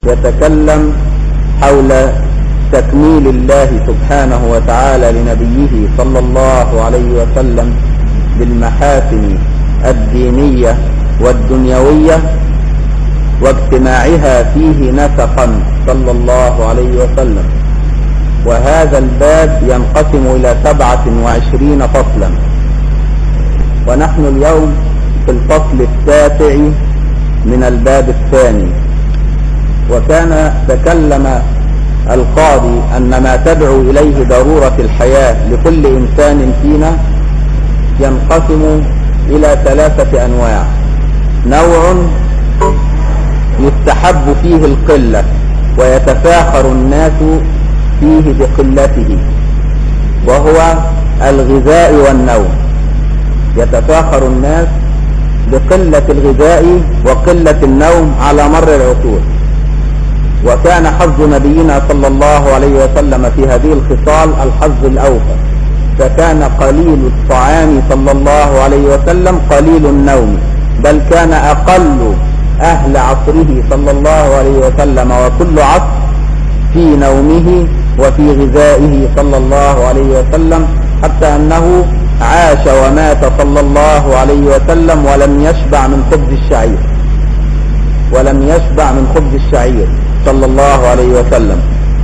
يتكلم حول تكميل الله سبحانه وتعالى لنبيه صلى الله عليه وسلم بالمحاسن الدينية والدنيوية واجتماعها فيه نسقا صلى الله عليه وسلم وهذا الباب ينقسم إلى سبعة وعشرين فصلا ونحن اليوم في الفصل التاسع من الباب الثاني وكان تكلم القاضي أن ما تدعو إليه ضرورة الحياة لكل إنسان فينا ينقسم إلى ثلاثة أنواع نوع يستحب فيه القلة ويتفاخر الناس فيه بقلته وهو الغذاء والنوم يتفاخر الناس بقلة الغذاء وقلة النوم على مر العصور وكان حظ نبينا صلى الله عليه وسلم في هذه الخصال الحظ الأوفى فكان قليل الطعام صلى الله عليه وسلم قليل النوم بل كان أقل أهل عصره صلى الله عليه وسلم وكل عصر في نومه وفي غذائه صلى الله عليه وسلم حتى أنه عاش ومات صلى الله عليه وسلم ولم يشبع من خبز الشعير ولم يشبع من خبز الشعير صلى الله عليه وسلم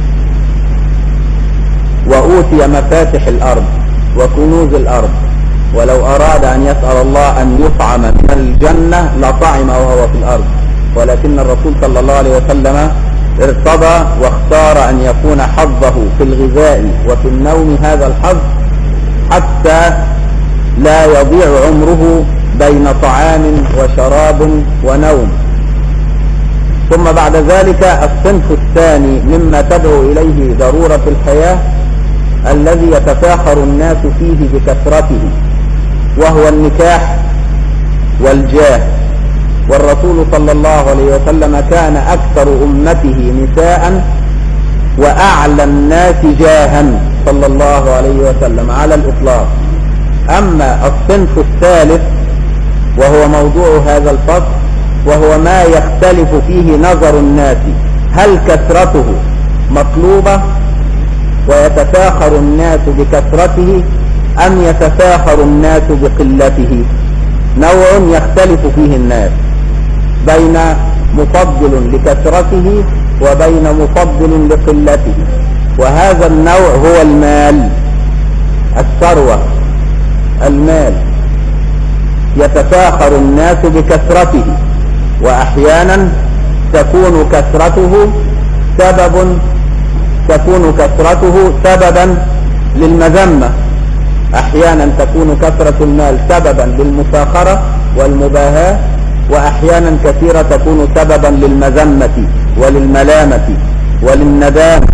وأوتي مفاتح الأرض وكنوز الأرض ولو أراد أن يسأل الله أن يطعم من الجنة لطعم وهو في الأرض ولكن الرسول صلى الله عليه وسلم ارتضى واختار أن يكون حظه في الغذاء وفي النوم هذا الحظ حتى لا يضيع عمره بين طعام وشراب ونوم ثم بعد ذلك الصنف الثاني مما تدعو إليه ضرورة الحياة الذي يتفاخر الناس فيه بكثرته وهو النكاح والجاه والرسول صلى الله عليه وسلم كان أكثر أمته نساء وأعلى الناس جاها صلى الله عليه وسلم على الإطلاق أما الصنف الثالث وهو موضوع هذا الفصل وهو ما يختلف فيه نظر الناس هل كثرته مطلوبة ويتفاخر الناس بكثرته أم يتفاخر الناس بقلته نوع يختلف فيه الناس بين مفضل لكثرته وبين مفضل لقلته وهذا النوع هو المال الثروة المال يتفاخر الناس بكثرته وأحيانا تكون كثرته سبب تكون كثرته سببا للمذمة أحيانا تكون كثرة المال سببا للمفاخرة والمباهاة وأحيانا كثيرة تكون سببا للمذمة وللملامة وللندامة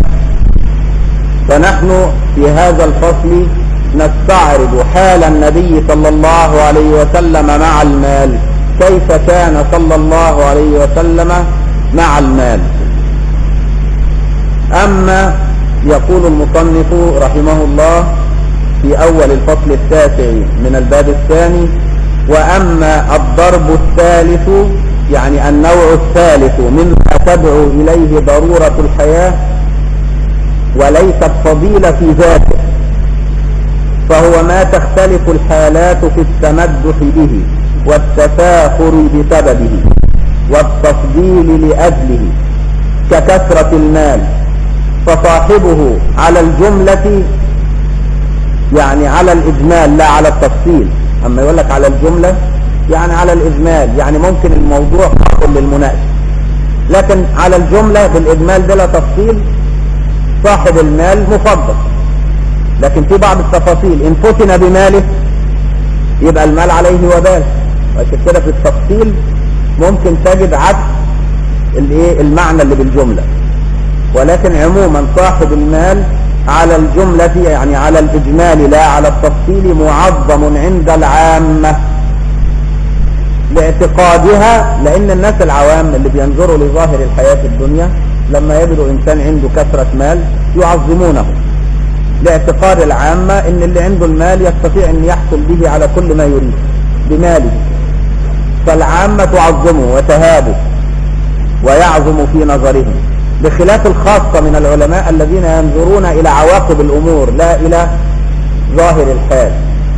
فنحن في هذا الفصل نستعرض حال النبي صلى الله عليه وسلم مع المال كيف كان صلى الله عليه وسلم مع المال أما يقول المصنف رحمه الله في أول الفصل التاسع من الباب الثاني وأما الضرب الثالث يعني النوع الثالث مما تدعو إليه ضرورة الحياة وليست فضيلة في ذاته فهو ما تختلف الحالات في التمدح به والتفاخر بسببه والتفضيل لأجله ككثرة المال فصاحبه على الجملة يعني على الإجمال لا على التفصيل أما يقول لك على الجملة يعني على الإجمال يعني ممكن الموضوع قابل للمناقشة لكن على الجملة بالإجمال بلا تفصيل صاحب المال مفضل لكن في بعض التفاصيل إن فتن بماله يبقى المال عليه وبال وعشان كده في التفصيل ممكن تجد عكس الايه المعنى اللي بالجملة ولكن عموما صاحب المال على الجملة يعني على الإجمال لا على التفصيل معظم عند العامة لاعتقادها لأن الناس العوام اللي بينظروا لظاهر الحياة في الدنيا لما يجدوا إنسان عنده كثرة مال يعظمونه لاعتقاد العامة إن اللي عنده المال يستطيع أن يحصل به على كل ما يريد بماله فالعامة تعظمه وتهابه ويعظم في نظرهم بخلاف الخاصة من العلماء الذين ينظرون إلى عواقب الأمور لا إلى ظاهر الحال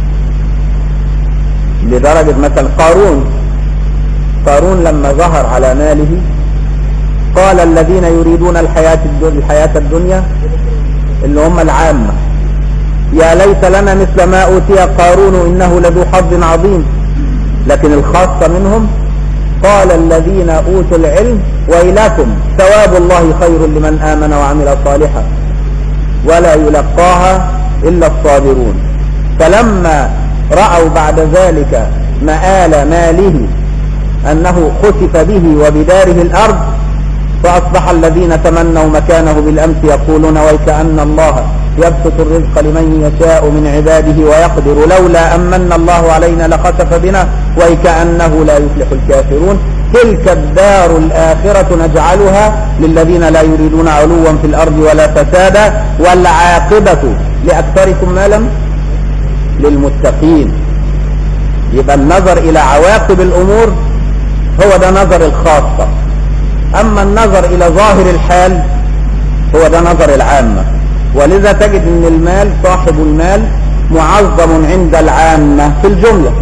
لدرجة مثلا قارون قارون لما ظهر على ماله قال الذين يريدون الحياة الحياة الدنيا اللي هم العامة يا ليت لنا مثل ما أوتي قارون إنه لذو حظ عظيم لكن الخاصة منهم قال الذين أوتوا العلم ويلكم ثواب الله خير لمن آمن وعمل صالحا ولا يلقاها إلا الصابرون فلما رأوا بعد ذلك مآل ماله أنه خسف به وبداره الأرض فأصبح الذين تمنوا مكانه بالأمس يقولون ويكأن الله يبسط الرزق لمن يشاء من عباده ويقدر لولا أمن الله علينا لخسف بنا ويكأنه لا يفلح الكافرون تلك الدار الآخرة نجعلها للذين لا يريدون علوا في الأرض ولا فسادا والعاقبة لأكثركم مالا للمتقين يبقى النظر إلى عواقب الأمور هو ده نظر الخاصة أما النظر إلى ظاهر الحال هو ده نظر العامة ولذا تجد أن المال صاحب المال معظم عند العامة في الجملة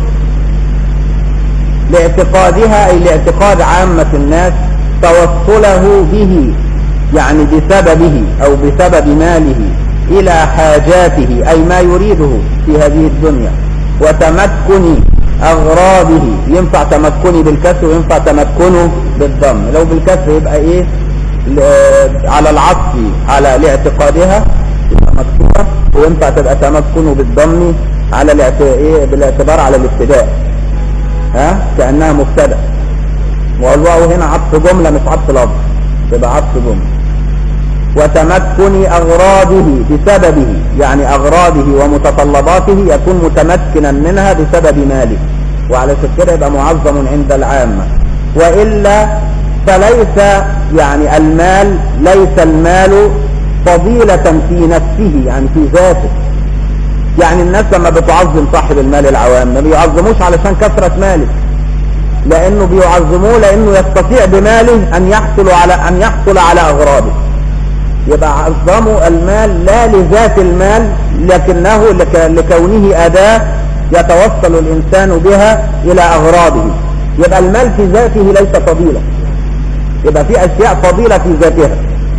لاعتقادها أي لاعتقاد عامة الناس توصله به يعني بسببه أو بسبب ماله إلى حاجاته أي ما يريده في هذه الدنيا وتمكن أغراضه ينفع تمكني بالكسر وينفع تمكنه بالضم لو بالكسر يبقى إيه على العطف على لاعتقادها يبقى مكسورة وينفع تبقى تمكنه بالضم على الاعت- بالاعتبار على الابتداء ها كأنها مبتدا والواو هنا عطف جملة مش عطف لفظ تبقى عطف جملة وتمكن أغراضه بسببه يعني أغراضه ومتطلباته يكون متمكنا منها بسبب ماله وعلى كده يبقى معظم عند العامة وإلا فليس يعني المال ليس المال فضيلة في نفسه يعني في ذاته يعني الناس لما بتعظم صاحب المال العوام ما بيعظموش علشان كثرة ماله لانه بيعظموه لانه يستطيع بماله ان يحصل على ان يحصل على اغراضه يبقى عظموا المال لا لذات المال لكنه لك لكونه اداة يتوصل الانسان بها الى اغراضه يبقى المال في ذاته ليس فضيلة يبقى في اشياء فضيلة في ذاتها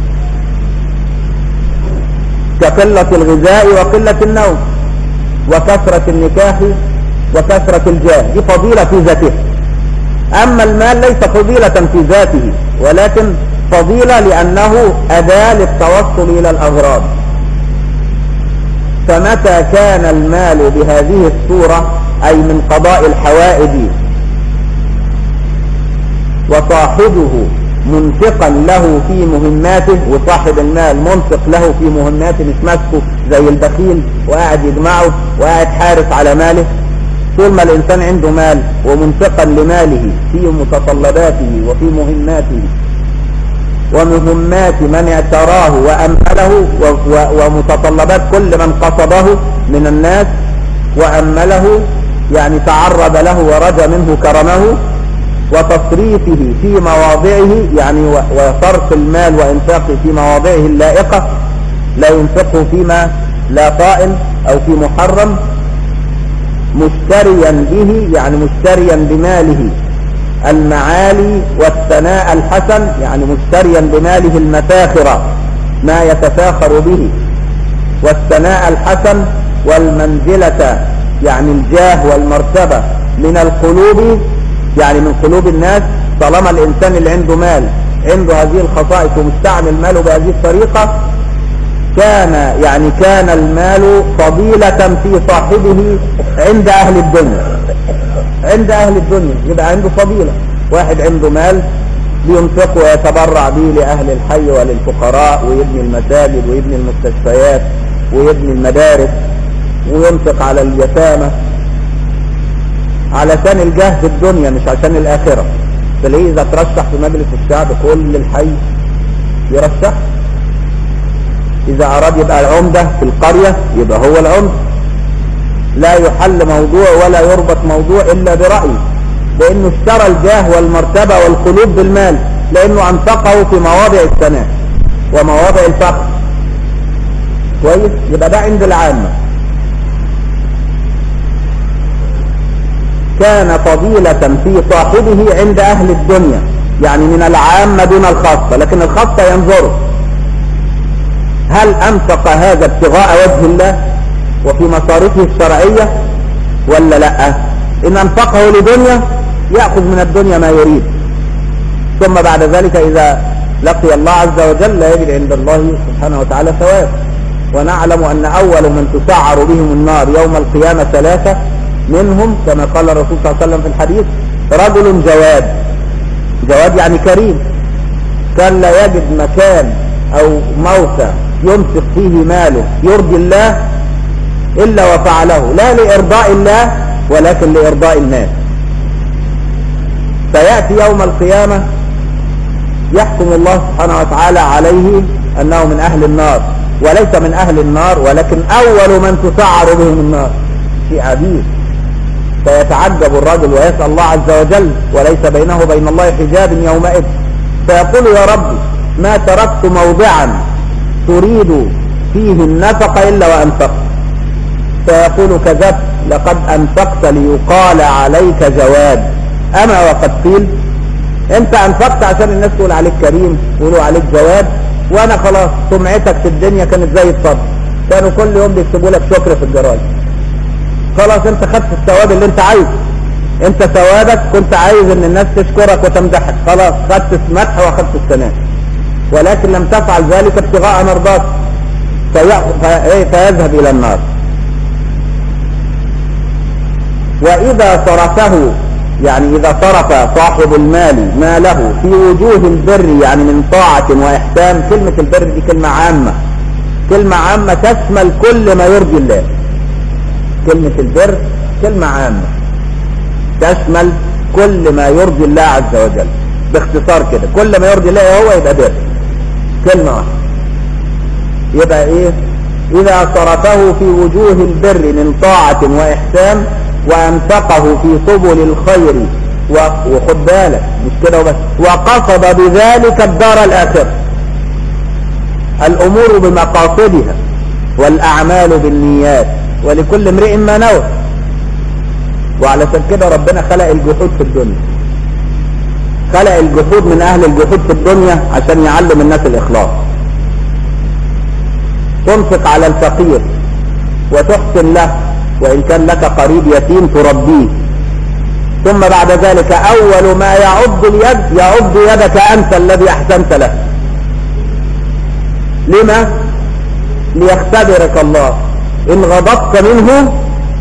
كقلة الغذاء وقلة النوم وكثرة النكاح وكثرة الجاه دي فضيلة في ذاتها أما المال ليس فضيلة في ذاته ولكن فضيلة لأنه أداة للتوصل إلى الأغراض فمتى كان المال بهذه الصورة أي من قضاء الحوائج وصاحبه منفقا له في مهماته وصاحب المال منفق له في مهماته مش ماسكه زي البخيل وقاعد يجمعه وقاعد حارس على ماله طول ما الانسان عنده مال ومنفقا لماله في متطلباته وفي مهماته ومهمات من اعتراه وأمله ومتطلبات كل من قصده من الناس وأمله يعني تعرض له ورجى منه كرمه وتصريفه في مواضعه يعني وصرف المال وإنفاقه في مواضعه اللائقة لا ينفقه فيما لا طائل أو في محرم مشتريا به يعني مشتريا بماله المعالي والثناء الحسن يعني مشتريا بماله المفاخر ما يتفاخر به والثناء الحسن والمنزلة يعني الجاه والمرتبة من القلوب يعني من قلوب الناس طالما الإنسان اللي عنده مال عنده هذه الخصائص ومستعمل ماله بهذه الطريقة كان يعني كان المال فضيلة في صاحبه عند أهل الدنيا عند أهل الدنيا يبقى عنده فضيلة واحد عنده مال بينفق ويتبرع به لأهل الحي وللفقراء ويبني المساجد ويبني المستشفيات ويبني المدارس وينفق على اليتامى علشان الجاه في الدنيا مش عشان الآخرة تلاقيه إذا ترشح في مجلس الشعب كل الحي يرشح إذا أراد يبقى العمدة في القرية يبقى هو العمدة لا يحل موضوع ولا يربط موضوع إلا برأي لأنه اشترى الجاه والمرتبة والقلوب بالمال لانه انفقه في مواضع الثناء ومواضع الفخر كويس يبقى ده عند العامة كان فضيلة في صاحبه عند اهل الدنيا يعني من العامة دون الخاصة لكن الخاصة ينظر هل انفق هذا ابتغاء وجه الله وفي مصارفه الشرعية ولا لا ان انفقه لدنيا يأخذ من الدنيا ما يريد ثم بعد ذلك اذا لقي الله عز وجل لا يجد عند الله سبحانه وتعالى ثواب ونعلم ان اول من تسعر بهم النار يوم القيامة ثلاثة منهم كما قال الرسول صلى الله عليه وسلم في الحديث رجل جواد جواد يعني كريم كان لا يجد مكان او موقع ينفق فيه ماله يرضي الله الا وفعله لا لارضاء الله ولكن لارضاء الناس فيأتي يوم القيامة يحكم الله سبحانه وتعالى عليه انه من اهل النار وليس من اهل النار ولكن اول من تسعر بهم النار في عبيد فيتعجب الرجل ويسأل الله عز وجل وليس بينه وبين الله حجاب يومئذ فيقول يا ربي ما تركت موضعا تريد فيه النفق إلا وأنفقت فيقول كذبت لقد أنفقت ليقال عليك جواد أما وقد قيل أنت أنفقت عشان الناس تقول عليك كريم يقولوا عليك جواد وأنا خلاص سمعتك في الدنيا كانت زي الصدر كانوا كل يوم بيكتبوا لك شكر في الجرايد خلاص انت خدت الثواب اللي انت عايزه انت ثوابك كنت عايز ان الناس تشكرك وتمدحك خلاص خدت مدح واخدت الثناء ولكن لم تفعل ذلك ابتغاء مرضات فيذهب الى النار واذا صرفه يعني اذا صرف صاحب المال ماله في وجوه البر يعني من طاعة واحسان كلمة البر دي كلمة عامة كلمة عامة تشمل كل ما يرضي الله كلمة البر كلمة عامة تشمل كل ما يرضي الله عز وجل باختصار كده كل ما يرضي الله هو يبقى بر كلمة واحدة يبقى ايه اذا صرفه في وجوه البر من طاعة واحسان وانفقه في سبل الخير وخد بالك مش كده وبس وقصد بذلك الدار الاخرة الامور بمقاصدها والاعمال بالنيات ولكل امرئ ما نوى وعلشان كده ربنا خلق الجحود في الدنيا خلق الجحود من اهل الجحود في الدنيا عشان يعلم الناس الاخلاص تنفق على الفقير وتحسن له وان كان لك قريب يتيم تربيه ثم بعد ذلك اول ما يعض اليد يعض يدك انت الذي احسنت له لما ليختبرك الله ان غضبت منه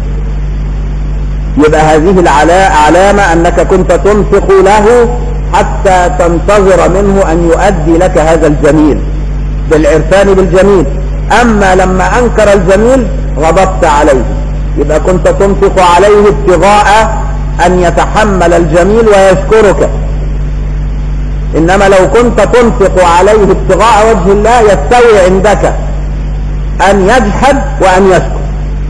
يبقى هذه علامة انك كنت تنفق له حتى تنتظر منه ان يؤدي لك هذا الجميل بالعرفان بالجميل اما لما انكر الجميل غضبت عليه يبقى كنت تنفق عليه ابتغاء ان يتحمل الجميل ويشكرك انما لو كنت تنفق عليه ابتغاء وجه الله يستوي عندك ان يجحد وان يشكر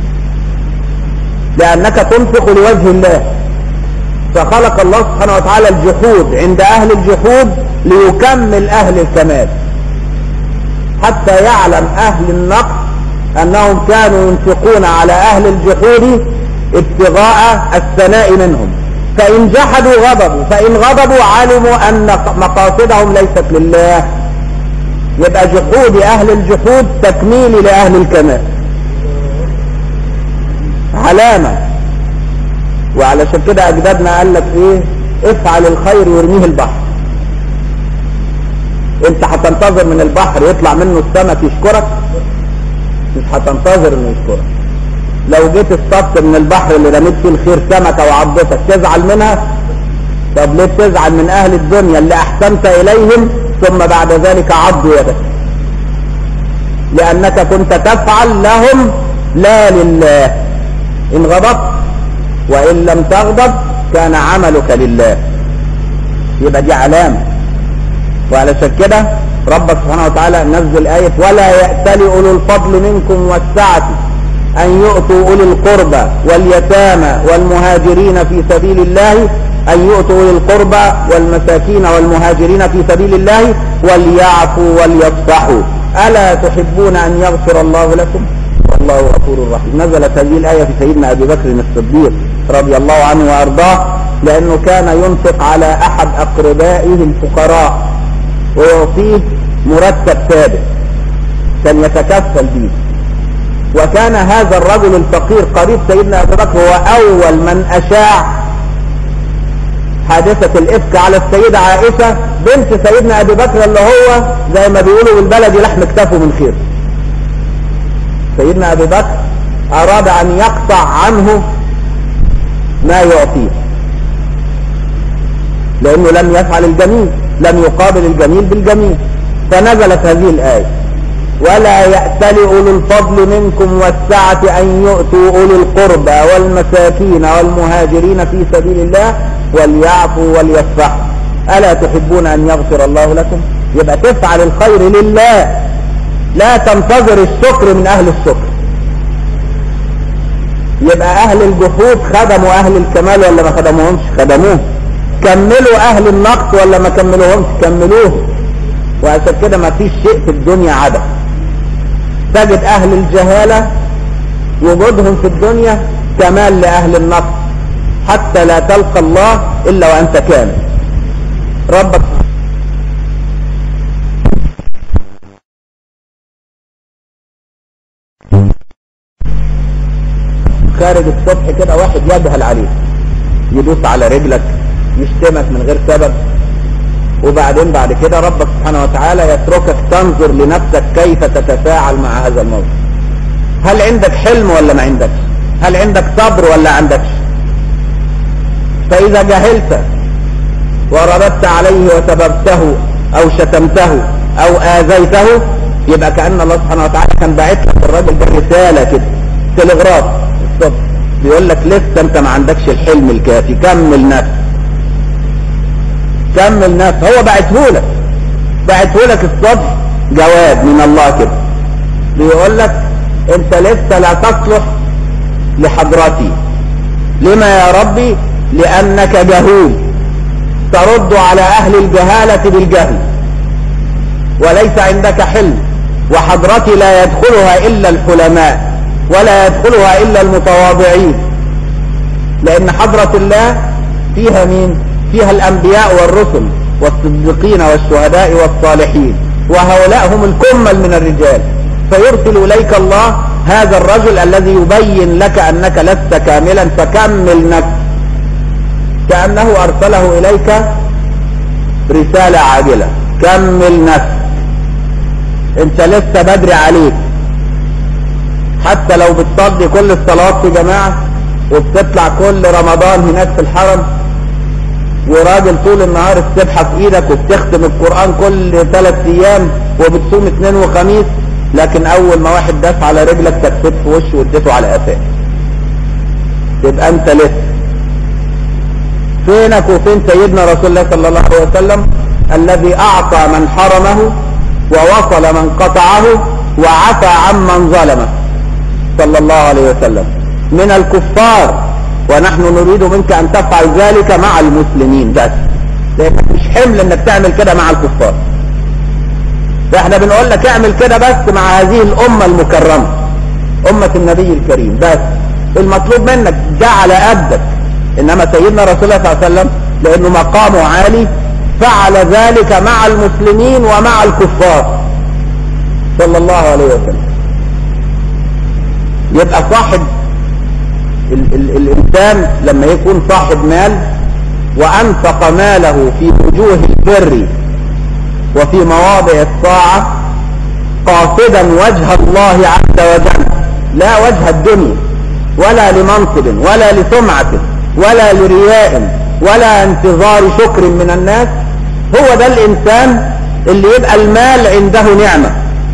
لانك تنفق لوجه الله فخلق الله سبحانه وتعالى الجحود عند اهل الجحود ليكمل اهل الكمال حتى يعلم اهل النقص انهم كانوا ينفقون على اهل الجحود ابتغاء الثناء منهم فان جحدوا غضبوا فان غضبوا علموا ان مقاصدهم ليست لله يبقى جحود اهل الجحود تكميل لاهل الكمال علامة وعلشان كده اجدادنا قال لك ايه افعل الخير وارميه البحر انت هتنتظر من البحر يطلع منه السمك يشكرك مش هتنتظر انه يشكرك لو جيت اصطدت من البحر اللي رميت فيه الخير سمكه وعضتك تزعل منها طب ليه تزعل من اهل الدنيا اللي احسنت اليهم ثم بعد ذلك عضوا يدك لانك كنت تفعل لهم لا لله ان غضبت وان لم تغضب كان عملك لله يبقى دي علامة وعلشان كده رب سبحانه وتعالى نزل آية ولا يأتل أولو الفضل منكم والسعة أن يؤتوا أولي القربى واليتامى والمهاجرين في سبيل الله أن يؤتوا أولي القربى والمساكين والمهاجرين في سبيل الله وليعفوا وليصفحوا ألا تحبون أن يغفر الله لكم والله غفور رحيم نزلت هذه الآية في سيدنا أبي بكر الصديق رضي الله عنه وأرضاه لأنه كان ينفق على أحد أقربائه الفقراء ويعطيه مرتب ثابت كان يتكفل به وكان هذا الرجل الفقير قريب سيدنا أبي بكر هو أول من أشاع حادثة الإفك على السيدة عائشة بنت سيدنا أبي بكر اللي هو زي ما بيقولوا بالبلد لحم كتافه من خير سيدنا أبي بكر أراد أن يقطع عنه ما يعطيه لأنه لم يفعل الجميل لم يقابل الجميل بالجميل فنزلت هذه الآية ولا يأتل أولو الفضل منكم والسعة أن يؤتوا أولي القربى والمساكين والمهاجرين في سبيل الله وليعفوا وليصفحوا ألا تحبون أن يغفر الله لكم يبقى تفعل الخير لله لا تنتظر الشكر من أهل الشكر يبقى أهل الجحود خدموا أهل الكمال ولا ما خدموهمش خدموه كملوا أهل النقص ولا ما كملوهمش كملوه وعشان كده ما فيش شيء في الدنيا عدم تجد أهل الجهالة وجودهم في الدنيا كمال لأهل النقص حتى لا تلقى الله إلا وأنت كامل ربك خارج الصبح كده واحد يجهل عليك يدوس على رجلك يشتمك من غير سبب وبعدين بعد كده ربك سبحانه وتعالى يتركك تنظر لنفسك كيف تتفاعل مع هذا الموقف هل عندك حلم ولا ما عندكش هل عندك صبر ولا عندكش فإذا جهلت ورددت عليه وسببته أو شتمته أو آذيته يبقى كأن الله سبحانه وتعالى كان باعت لك الراجل ده رسالة كده تلغراف الصبح بيقول لك لسه انت ما عندكش الحلم الكافي كمل نفسك كمل نفسك هو بعته لك بعته لك الصبح جواب من الله كده بيقول لك انت لسه لا تصلح لحضرتي لما يا ربي لانك جهول ترد على اهل الجهالة بالجهل وليس عندك حلم وحضرتي لا يدخلها الا الحلماء ولا يدخلها الا المتواضعين لان حضرة الله فيها مين فيها الانبياء والرسل والصديقين والشهداء والصالحين وهؤلاء هم الكمل من الرجال فيرسل اليك الله هذا الرجل الذي يبين لك انك لست كاملا فكمل نفسك كأنه ارسله اليك رسالة عاجلة كمل نفسك انت لسه بدري عليك حتى لو بتصلي كل الصلوات في جماعة وبتطلع كل رمضان هناك في الحرم وراجل طول النهار السبحة في ايدك وبتختم القرآن كل ثلاث ايام وبتصوم اثنين وخميس لكن اول ما واحد داس على رجلك تكفت في وشه واديته على قفاه تبقى انت لسه فينك وفين سيدنا رسول الله صلى الله عليه وسلم الذي اعطى من حرمه ووصل من قطعه وعفى عمن ظلمه صلى الله عليه وسلم من الكفار ونحن نريد منك ان تفعل ذلك مع المسلمين بس لانك مش حمل انك تعمل كده مع الكفار احنا بنقول لك اعمل كده بس مع هذه الامة المكرمة امة النبي الكريم بس المطلوب منك ده على قدك انما سيدنا رسول الله صلى الله عليه وسلم لانه مقامه عالي فعل ذلك مع المسلمين ومع الكفار صلى الله عليه وسلم يبقى صاحب ال ال الانسان لما يكون صاحب مال وانفق ماله في وجوه البر وفي مواضع الطاعة قاصدا وجه الله عز وجل لا وجه الدنيا ولا لمنصب ولا لسمعة ولا لرياء ولا انتظار شكر من الناس هو ده الانسان اللي يبقى المال عنده نعمة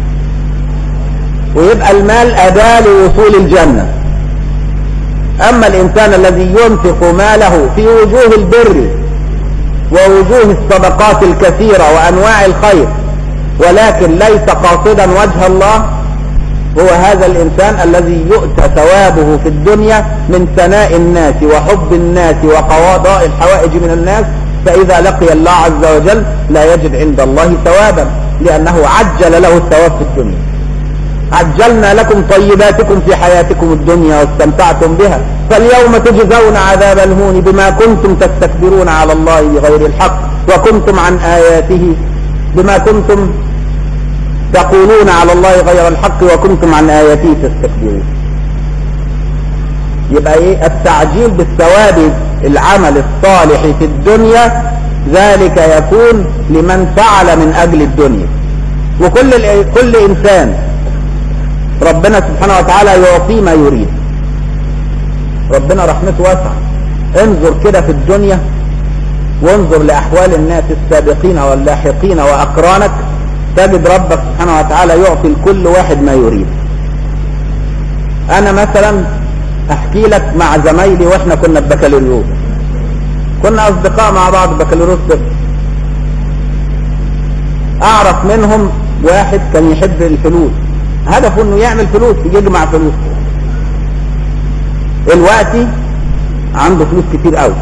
ويبقى المال اداة لوصول الجنة اما الانسان الذي ينفق ماله في وجوه البر ووجوه الصدقات الكثيرة وانواع الخير ولكن ليس قاصدا وجه الله هو هذا الإنسان الذي يؤتى ثوابه في الدنيا من ثناء الناس وحب الناس وقضاء الحوائج من الناس فإذا لقي الله عز وجل لا يجد عند الله ثوابا لأنه عجل له الثواب في الدنيا عجلنا لكم طيباتكم في حياتكم الدنيا واستمتعتم بها فاليوم تجزون عذاب الهون بما كنتم تستكبرون على الله بغير الحق وكنتم عن آياته بما كنتم تقولون على الله غير الحق وكنتم عن آياته تستكبرون يبقى ايه التعجيل بالثواب العمل الصالح في الدنيا ذلك يكون لمن فعل من اجل الدنيا وكل كل انسان ربنا سبحانه وتعالى يعطيه ما يريد ربنا رحمته واسعه انظر كده في الدنيا وانظر لاحوال الناس السابقين واللاحقين واقرانك تجد ربك سبحانه وتعالى يعطي لكل واحد ما يريد انا مثلا احكي لك مع زمايلي واحنا كنا في بكالوريوس كنا اصدقاء مع بعض بكالوريوس طب اعرف منهم واحد كان يحب الفلوس هدفه انه يعمل فلوس يجمع فلوس دلوقتي عنده فلوس كتير قوي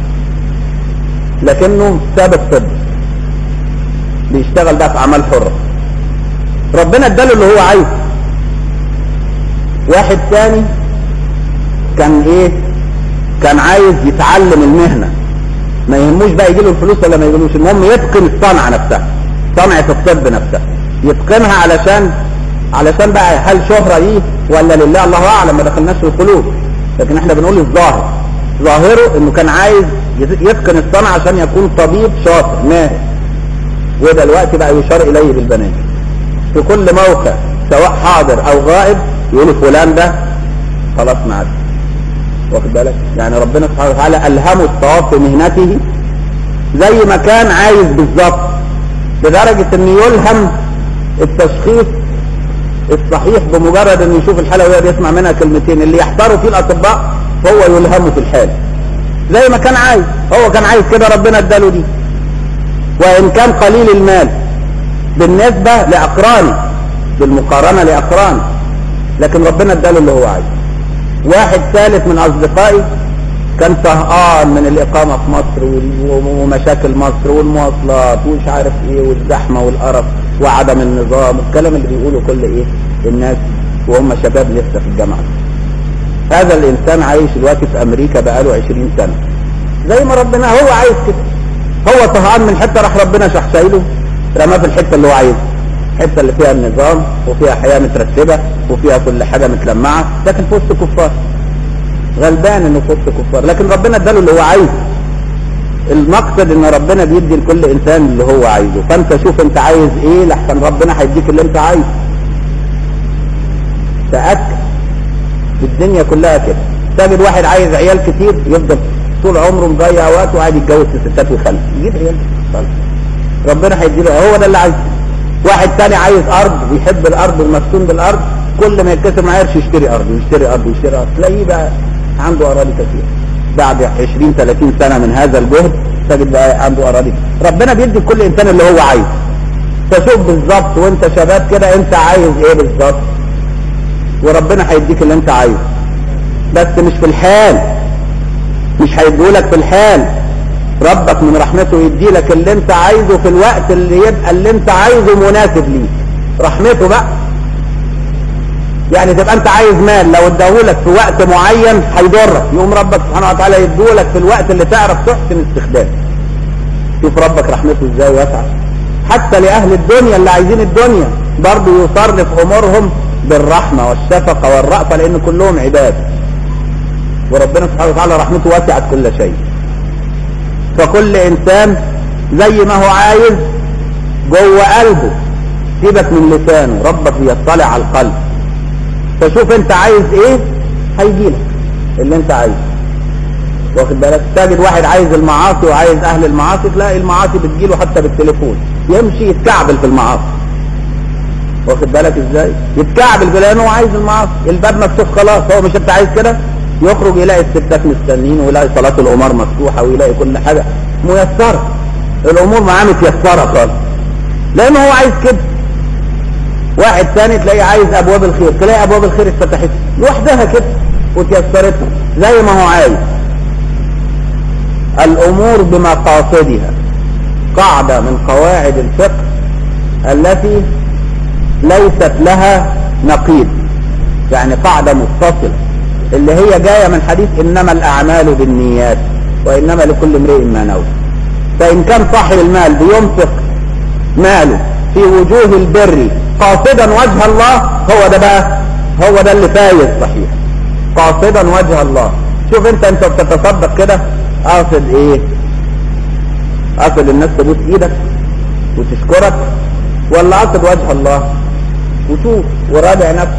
لكنه ساب الطب بيشتغل بقى في اعمال حره ربنا اداله اللي هو عايزه واحد تاني كان ايه كان عايز يتعلم المهنة ما يهموش بقى يجيله الفلوس ولا ما يجيلوش المهم يتقن الصنعة نفسها صنعة الطب نفسها يتقنها علشان علشان بقى هل شهرة ليه ولا لله الله اعلم ما دخلناش في القلوب لكن احنا بنقول الظاهر ظاهره انه كان عايز يتقن الصنعة عشان يكون طبيب شاطر ماهر وده الوقت بقى يشار اليه بالبنات في كل موقع سواء حاضر او غائب يقولوا فلان ده خلاص معاك واخد بالك يعني ربنا سبحانه وتعالى الهمه الصواب في مهنته زي ما كان عايز بالظبط لدرجة انه يلهم التشخيص الصحيح بمجرد انه يشوف الحالة وهي بيسمع منها كلمتين اللي يحتاروا فيه الاطباء هو يلهمه في الحالة زي ما كان عايز هو كان عايز كده ربنا اداله دي وان كان قليل المال بالنسبة لاقرانه بالمقارنة لاقرانه لكن ربنا اداله اللي هو عايزه واحد ثالث من اصدقائي كان طهقان من الاقامة في مصر ومشاكل مصر والمواصلات ومش عارف ايه والزحمة والقرف وعدم النظام والكلام اللي بيقوله كل ايه الناس وهم شباب لسه في الجامعة هذا الانسان عايش دلوقتي في امريكا بقاله 20 سنة زي ما ربنا هو عايز كده هو طهقان من حتة راح ربنا شخشايله رماه في الحتة اللي هو عايزها الحته اللي فيها النظام وفيها حياه مترتبه وفيها كل حاجه متلمعه لكن في وسط كفار غلبان انه في وسط كفار لكن ربنا اداله اللي هو عايزه المقصد ان ربنا بيدي لكل انسان اللي هو عايزه فانت شوف انت عايز ايه لحسن ربنا هيديك اللي انت عايزه تاكد الدنيا كلها كده تجد واحد عايز عيال كتير يفضل طول عمره مضيع وقته وقاعد يتجوز في ستات وخلف يجيب عيال خلف ربنا هيديله هو ده اللي عايزه واحد تاني عايز ارض بيحب الارض والمفتون بالارض كل ما يتكسر معاه قرش يشتري ارض ويشتري ارض ويشتري ارض تلاقيه بقى عنده اراضي كتير بعد 20 30 سنه من هذا الجهد تجد بقى عنده اراضي ربنا بيدي لكل انسان اللي هو عايزه فشوف بالظبط وانت شباب كده انت عايز ايه بالظبط وربنا هيديك اللي انت عايزه بس مش في الحال مش هيديهولك في الحال ربك من رحمته يدي لك اللي انت عايزه في الوقت اللي يبقى اللي انت عايزه مناسب ليك رحمته بقى يعني تبقى انت عايز مال لو اداهولك في وقت معين هيضرك يقوم ربك سبحانه وتعالى يديهولك في الوقت اللي تعرف تحسن استخدامه شوف ربك رحمته ازاي واسعه حتى لاهل الدنيا اللي عايزين الدنيا برضه يصرف امورهم بالرحمه والشفقه والرأفه لان كلهم عباد وربنا سبحانه وتعالى رحمته وسعت كل شيء فكل انسان زي ما هو عايز جوه قلبه سيبك من لسانه ربك بيطلع على القلب فشوف انت عايز ايه هيجيلك اللي انت عايزه واخد بالك تجد واحد عايز المعاصي وعايز اهل المعاصي تلاقي المعاصي بتجيله حتى بالتليفون يمشي يتكعبل في المعاصي واخد بالك ازاي يتكعبل لانه هو عايز المعاصي الباب مفتوح خلاص هو مش انت عايز كده يخرج يلاقي الستات مستنين ويلاقي صلاة القمار مفتوحة ويلاقي كل حاجة ميسرة الأمور معاه متيسرة خالص لأنه هو عايز كده واحد تاني تلاقيه عايز ابواب الخير تلاقي ابواب الخير اتفتحت لوحدها كده وتيسرت زي ما هو عايز الامور بمقاصدها قاعدة من قواعد الفقه التي ليست لها نقيض يعني قاعدة متصلة اللي هي جاية من حديث انما الاعمال بالنيات وانما لكل امرئ ما نوى فان كان صاحب المال بينفق ماله في وجوه البر قاصدا وجه الله هو ده بقى هو ده اللي فايز صحيح قاصدا وجه الله شوف انت انت بتتصدق كده قاصد ايه قاصد الناس تبوس ايدك وتشكرك ولا قاصد وجه الله وشوف وراجع نفسك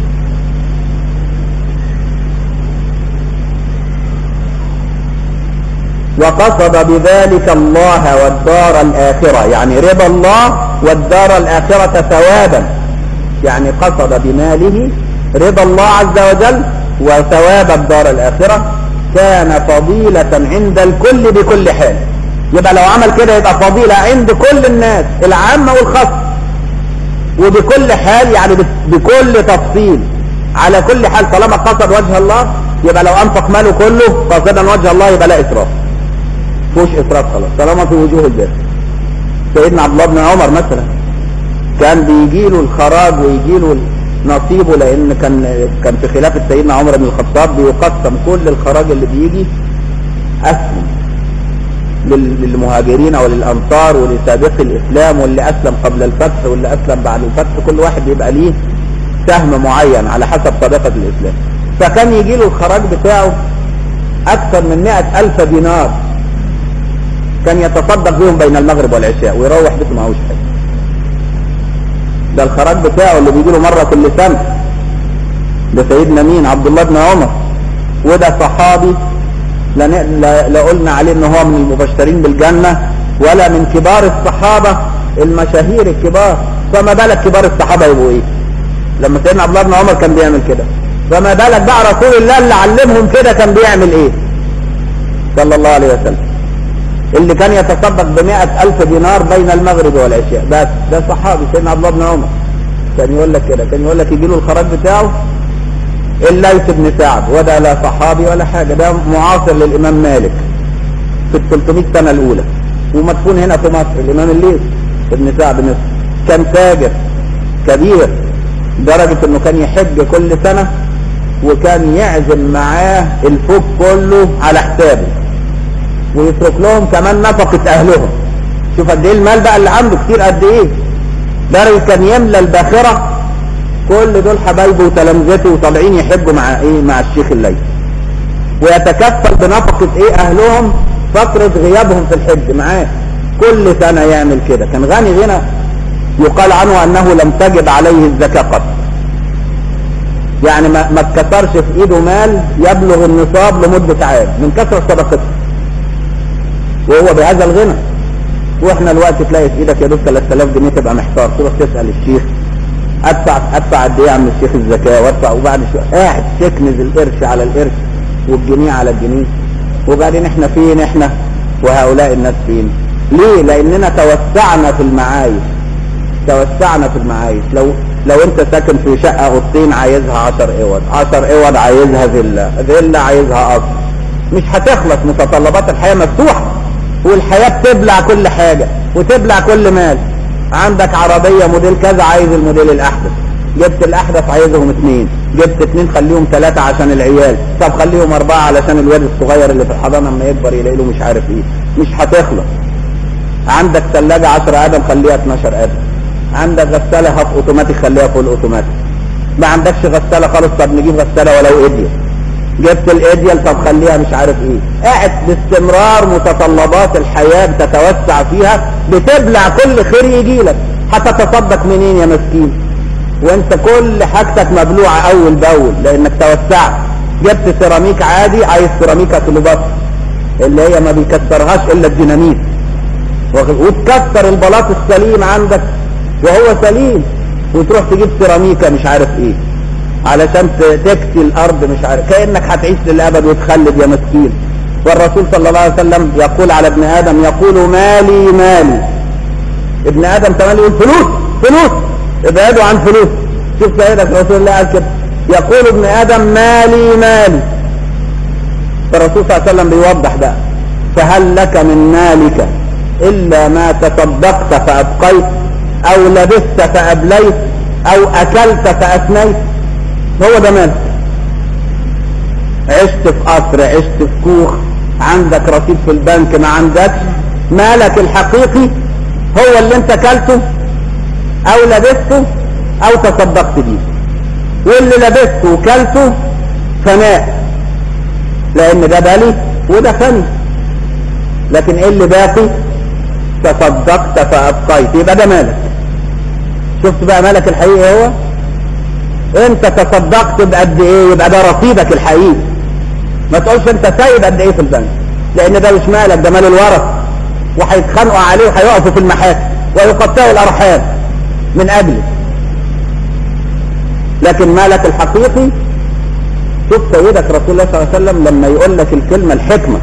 وقصد بذلك الله والدار الآخرة يعني رضا الله والدار الآخرة ثوابا يعني قصد بماله رضا الله عز وجل وثواب الدار الآخرة كان فضيلة عند الكل بكل حال يبقى لو عمل كده يبقى فضيلة عند كل الناس العامة والخاصة وبكل حال يعني بكل تفصيل على كل حال طالما قصد وجه الله يبقى لو انفق ماله كله قصدا وجه الله يبقى لا اسراف فيهوش اسراف خلاص طالما في وجوه البر سيدنا عبد الله بن عمر مثلا كان بيجي له الخراج ويجي له نصيبه لان كان كان في خلافه سيدنا عمر بن الخطاب بيقسم كل الخراج اللي بيجي اسهم للمهاجرين وللانصار ولسابق الاسلام واللي اسلم قبل الفتح واللي اسلم بعد الفتح كل واحد بيبقى ليه سهم معين على حسب طريقة الاسلام فكان يجي له الخراج بتاعه اكثر من مئة الف دينار كان يتصدق بهم بين المغرب والعشاء ويروح بيته معهوش حاجه ده الخراج بتاعه اللي بيجي له مره كل سنه ده سيدنا مين عبد الله بن عمر وده صحابي لا, لا, لا قلنا عليه ان هو من المبشرين بالجنة ولا من كبار الصحابة المشاهير الكبار فما بالك كبار الصحابة يبقوا ايه لما سيدنا عبد الله بن عمر كان بيعمل كده فما بالك بقى رسول الله اللي علمهم كده كان بيعمل ايه صلى الله عليه وسلم اللي كان يتصدق بمئة ألف دينار بين المغرب والعشاء بس ده صحابي سيدنا عبد الله بن عمر كان يقول لك كده كان يقول لك يجي له الخراج بتاعه الليث بن سعد وده لا صحابي ولا حاجة ده معاصر للإمام مالك في ال 300 سنة الأولى ومدفون هنا في مصر الإمام الليث بن سعد مصر كان تاجر كبير درجة إنه كان يحج كل سنة وكان يعزم معاه الفوق كله على حسابه ويترك لهم كمان نفقة أهلهم شوف قد إيه المال بقى اللي عنده كتير قد إيه درجة كان يملى الباخرة كل دول حبايبه وتلامذته وطالعين يحبوا مع ايه مع الشيخ الليث ويتكفل بنفقة ايه اهلهم فترة غيابهم في الحج معاه كل سنة يعمل كده كان غني غنى يقال عنه انه لم تجب عليه الزكاة قط يعني ما, ما اتكسرش في ايده مال يبلغ النصاب لمدة عام من كثرة صدقته وهو بهذا الغنى واحنا الوقت تلاقي في ايدك يا دوب 3000 جنيه تبقى محتار تروح تسأل الشيخ ادفع ادفع قد ايه يا عم الشيخ الزكاه وادفع وبعد شويه قاعد تكنز القرش على القرش والجنيه على الجنيه وبعدين احنا فين احنا وهؤلاء الناس فين ليه لاننا توسعنا في المعايش توسعنا في المعايش لو لو انت ساكن في شقه اوضتين عايزها 10 اوض 10 اوض عايزها فيلا فيلا عايزها قصر مش هتخلص متطلبات الحياه مفتوحه والحياه بتبلع كل حاجه وتبلع كل مال عندك عربية موديل كذا عايز الموديل الأحدث جبت الأحدث عايزهم اثنين جبت اثنين خليهم ثلاثة عشان العيال طب خليهم أربعة علشان الواد الصغير اللي في الحضانة لما يكبر يلاقي له مش عارف إيه مش هتخلص عندك ثلاجة 10 آدم خليها 12 آدم عندك غسالة هاف أوتوماتيك خليها فول أوتوماتيك ما عندكش غسالة خالص طب نجيب غسالة ولو إيديال جبت الايديال طب خليها مش عارف ايه قاعد باستمرار متطلبات الحياة بتتوسع فيها بتبلع كل خير يجي لك هتتصدق منين يا مسكين وانت كل حاجتك مبلوعة اول باول لانك توسعت جبت سيراميك عادي عايز سيراميكا كليوباترا اللي هي ما بيكسرهاش الا الديناميت وتكسر البلاط السليم عندك وهو سليم وتروح تجيب سيراميكا مش عارف ايه علشان تكسي الارض مش عارف كانك هتعيش للابد وتخلد يا مسكين والرسول صلى الله عليه وسلم يقول على ابن ادم يقول مالي مالي ابن ادم تمام يقول فلوس فلوس ابعدوا عن فلوس شوف سيدك رسول الله قال كده يقول ابن ادم مالي مالي فالرسول صلى الله عليه وسلم بيوضح ده فهل لك من مالك الا ما تصدقت فابقيت او لبست فابليت او اكلت فافنيت هو ده مالك عشت في قصر عشت في كوخ عندك رصيد في البنك ما عندكش مالك الحقيقي هو اللي انت كلته او لبسته او تصدقت بيه واللي لبسته وكلته فناء لان ده بالي وده فني لكن ايه اللي باقي تصدقت فابقيت يبقى ده مالك شفت بقى مالك الحقيقي هو انت تصدقت بقد ايه يبقى ده رصيدك الحقيقي ما تقولش انت سايب قد ايه في البنك لان ده مش مالك ده مال الورث وهيتخانقوا عليه وهيقفوا في المحاكم ويقطعوا الارحام من اجله لكن مالك الحقيقي شوف سيدك رسول الله صلى الله عليه وسلم لما يقول لك الكلمة الحكمة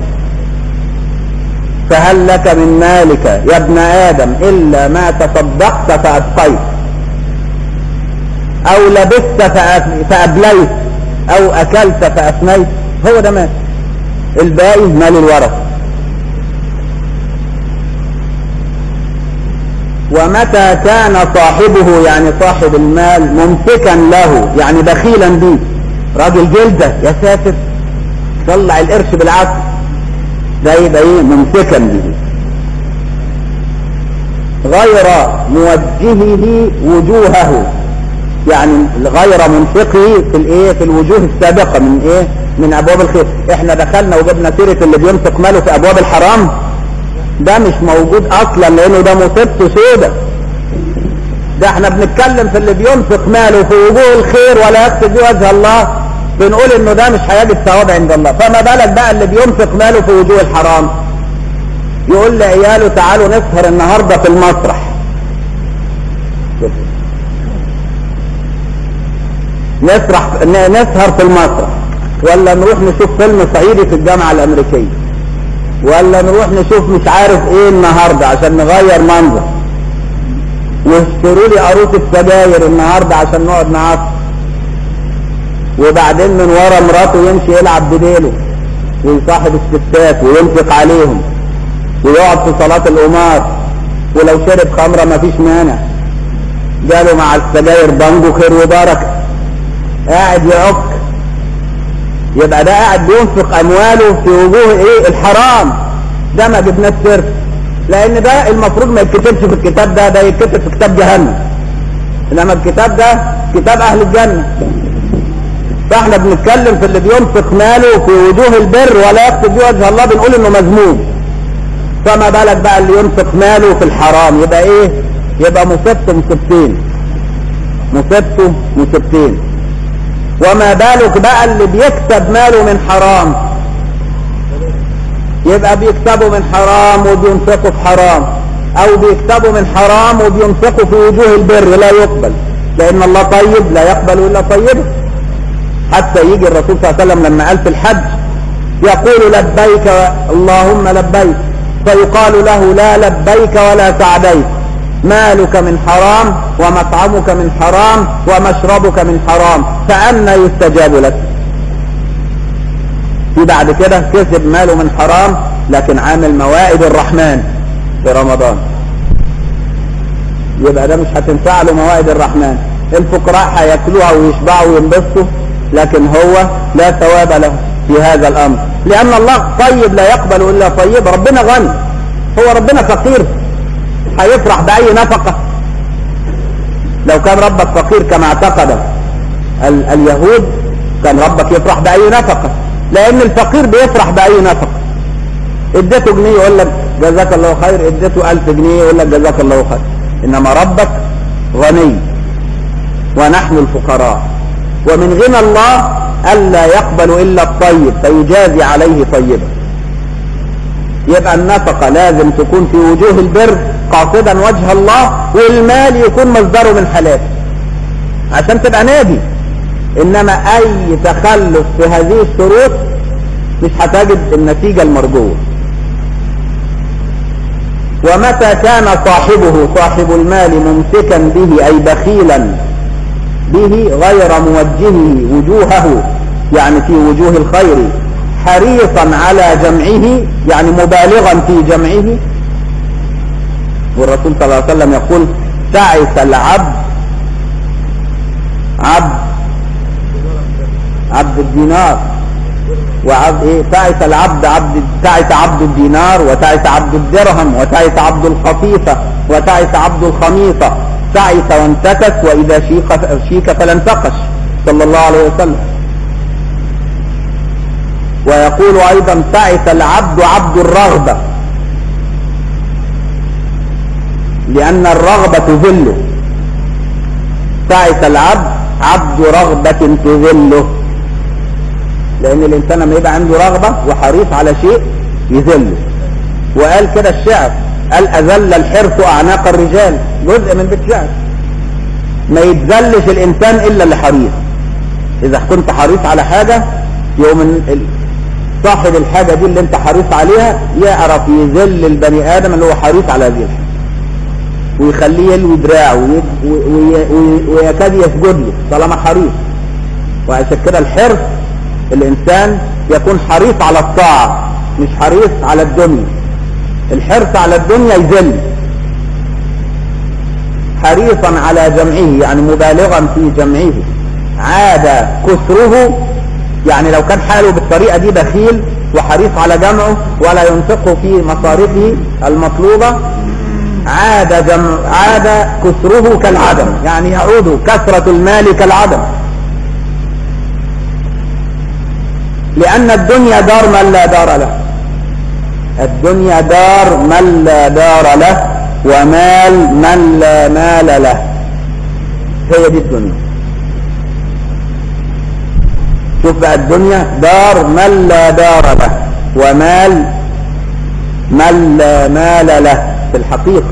فهل لك من مالك يا ابن آدم إلا ما تصدقت فأبقيت أو لبست فأبليت أو أكلت فأفنيت هو ده مال الباقي مال الورث ومتى كان صاحبه يعني صاحب المال ممسكا له يعني بخيلا به راجل جلدة يا ساتر طلع القرش بالعافية ده يبقى ايه ممسكا به غير موجهه وجوهه يعني غير منفقه في الايه في الوجوه السابقة من ايه من ابواب الخير احنا دخلنا وجبنا سيرة اللي بيمسك ماله في ابواب الحرام ده مش موجود اصلا لانه ده مصيبته سودة ده احنا بنتكلم في اللي بينفق ماله في وجوه الخير ولا يقصد وجه الله بنقول انه ده مش هيجد ثواب عند الله فما بالك بقى اللي بينفق ماله في وجوه الحرام يقول لعياله تعالوا نسهر النهاردة في المسرح نسرح نسهر في المسرح ولا نروح نشوف فيلم صعيدي في الجامعة الامريكية ولا نروح نشوف مش عارف ايه النهاردة عشان نغير منظر واشتروا لي عروسة سجاير النهاردة عشان نقعد نعصر وبعدين من ورا مراته يمشي يلعب بديله ويصاحب الستات وينفق عليهم ويقعد في صلاة القمار ولو شرب خمرة مفيش مانع جاله مع السجاير بانجو خير وبركة قاعد يعك يبقى ده قاعد بينفق امواله في وجوه ايه الحرام ده ما جبناش سر لان ده المفروض ما يتكتبش في الكتاب ده ده يتكتب في كتاب جهنم انما الكتاب ده كتاب اهل الجنة فاحنا بنتكلم في اللي بينفق ماله في وجوه البر ولا يقصد بيه وجه الله بنقول انه مذموم فما بالك بقى اللي ينفق ماله في الحرام يبقى ايه يبقى مصيبته مصيبتين مصيبته مصيبتين وما بالك بقى اللي بيكسب ماله من حرام يبقى بيكسبوا من حرام وبينفقوا في حرام او بيكسبوا من حرام وبينفقوا في وجوه البر لا يقبل لان الله طيب لا يقبل الا طيبه حتى يجي الرسول صلى الله عليه وسلم لما قال في الحج يقول لبيك اللهم لبيك فيقال له لا لبيك ولا سعديك مالك من حرام ومطعمك من حرام ومشربك من حرام فأنا يستجاب لك في بعد كده كسب ماله من حرام لكن عامل موائد الرحمن في رمضان يبقى ده مش هتنفع له موائد الرحمن الفقراء هياكلوها ويشبعوا وينبسطوا لكن هو لا ثواب له في هذا الامر لان الله طيب لا يقبل الا طيب ربنا غني هو ربنا فقير هيفرح باي نفقه لو كان ربك فقير كما اعتقد ال اليهود كان ربك يفرح باي نفقه لان الفقير بيفرح باي نفقه اديته جنيه يقول لك جزاك الله خير اديته الف جنيه يقول لك جزاك الله خير انما ربك غني ونحن الفقراء ومن غنى الله ألا يقبل إلا الطيب فيجازي عليه طيبا يبقى النفقة لازم تكون في وجوه البر قاصدا وجه الله والمال يكون مصدره من حلال عشان تبقى نادي إنما أي تخلف في هذه الشروط مش هتجد النتيجة المرجوة ومتى كان صاحبه صاحب المال ممسكا به أي بخيلا به غير موجهه وجوهه يعني في وجوه الخير حريصا على جمعه يعني مبالغا في جمعه والرسول صلى الله عليه وسلم يقول تعس العبد عبد عبد الدينار وعبد ايه تعس العبد عبد تعس عبد الدينار وتعس عبد الدرهم وتعس عبد القطيفة وتعس عبد الخميصة تعس وانتكس واذا شيك شيك فلا انتقش صلى الله عليه وسلم ويقول ايضا تعس العبد عبد الرغبة لان الرغبة تذله تعس العبد عبد رغبة تذله لان الانسان لما يبقى عنده رغبة وحريص على شيء يذله وقال كده الشعر قال اذل الحرص اعناق الرجال جزء من بيت شعر ما يتذلش الانسان الا اللي حريص اذا كنت حريص على حاجة يوم صاحب الحاجة دي اللي انت حريص عليها يعرف يذل البني ادم اللي هو حريص على هذه الحاجة ويخليه يلوي دراعه ويكاد يسجد له طالما حريص وعشان كده الحرص الانسان يكون حريص على الطاعة مش حريص على الدنيا الحرص على الدنيا يذل حريصا على جمعه يعني مبالغا في جمعه عاد كسره يعني لو كان حاله بالطريقة دي بخيل وحريص على جمعه ولا ينفقه في مصارفه المطلوبة عاد جمع عاد كسره كالعدم يعني يعود كثرة المال كالعدم لأن الدنيا دار من لا دار له الدنيا دار من لا دار له ومال من لا مال له هي دي الدنيا شوف بقى الدنيا دار من لا دار له ومال من لا مال له في الحقيقة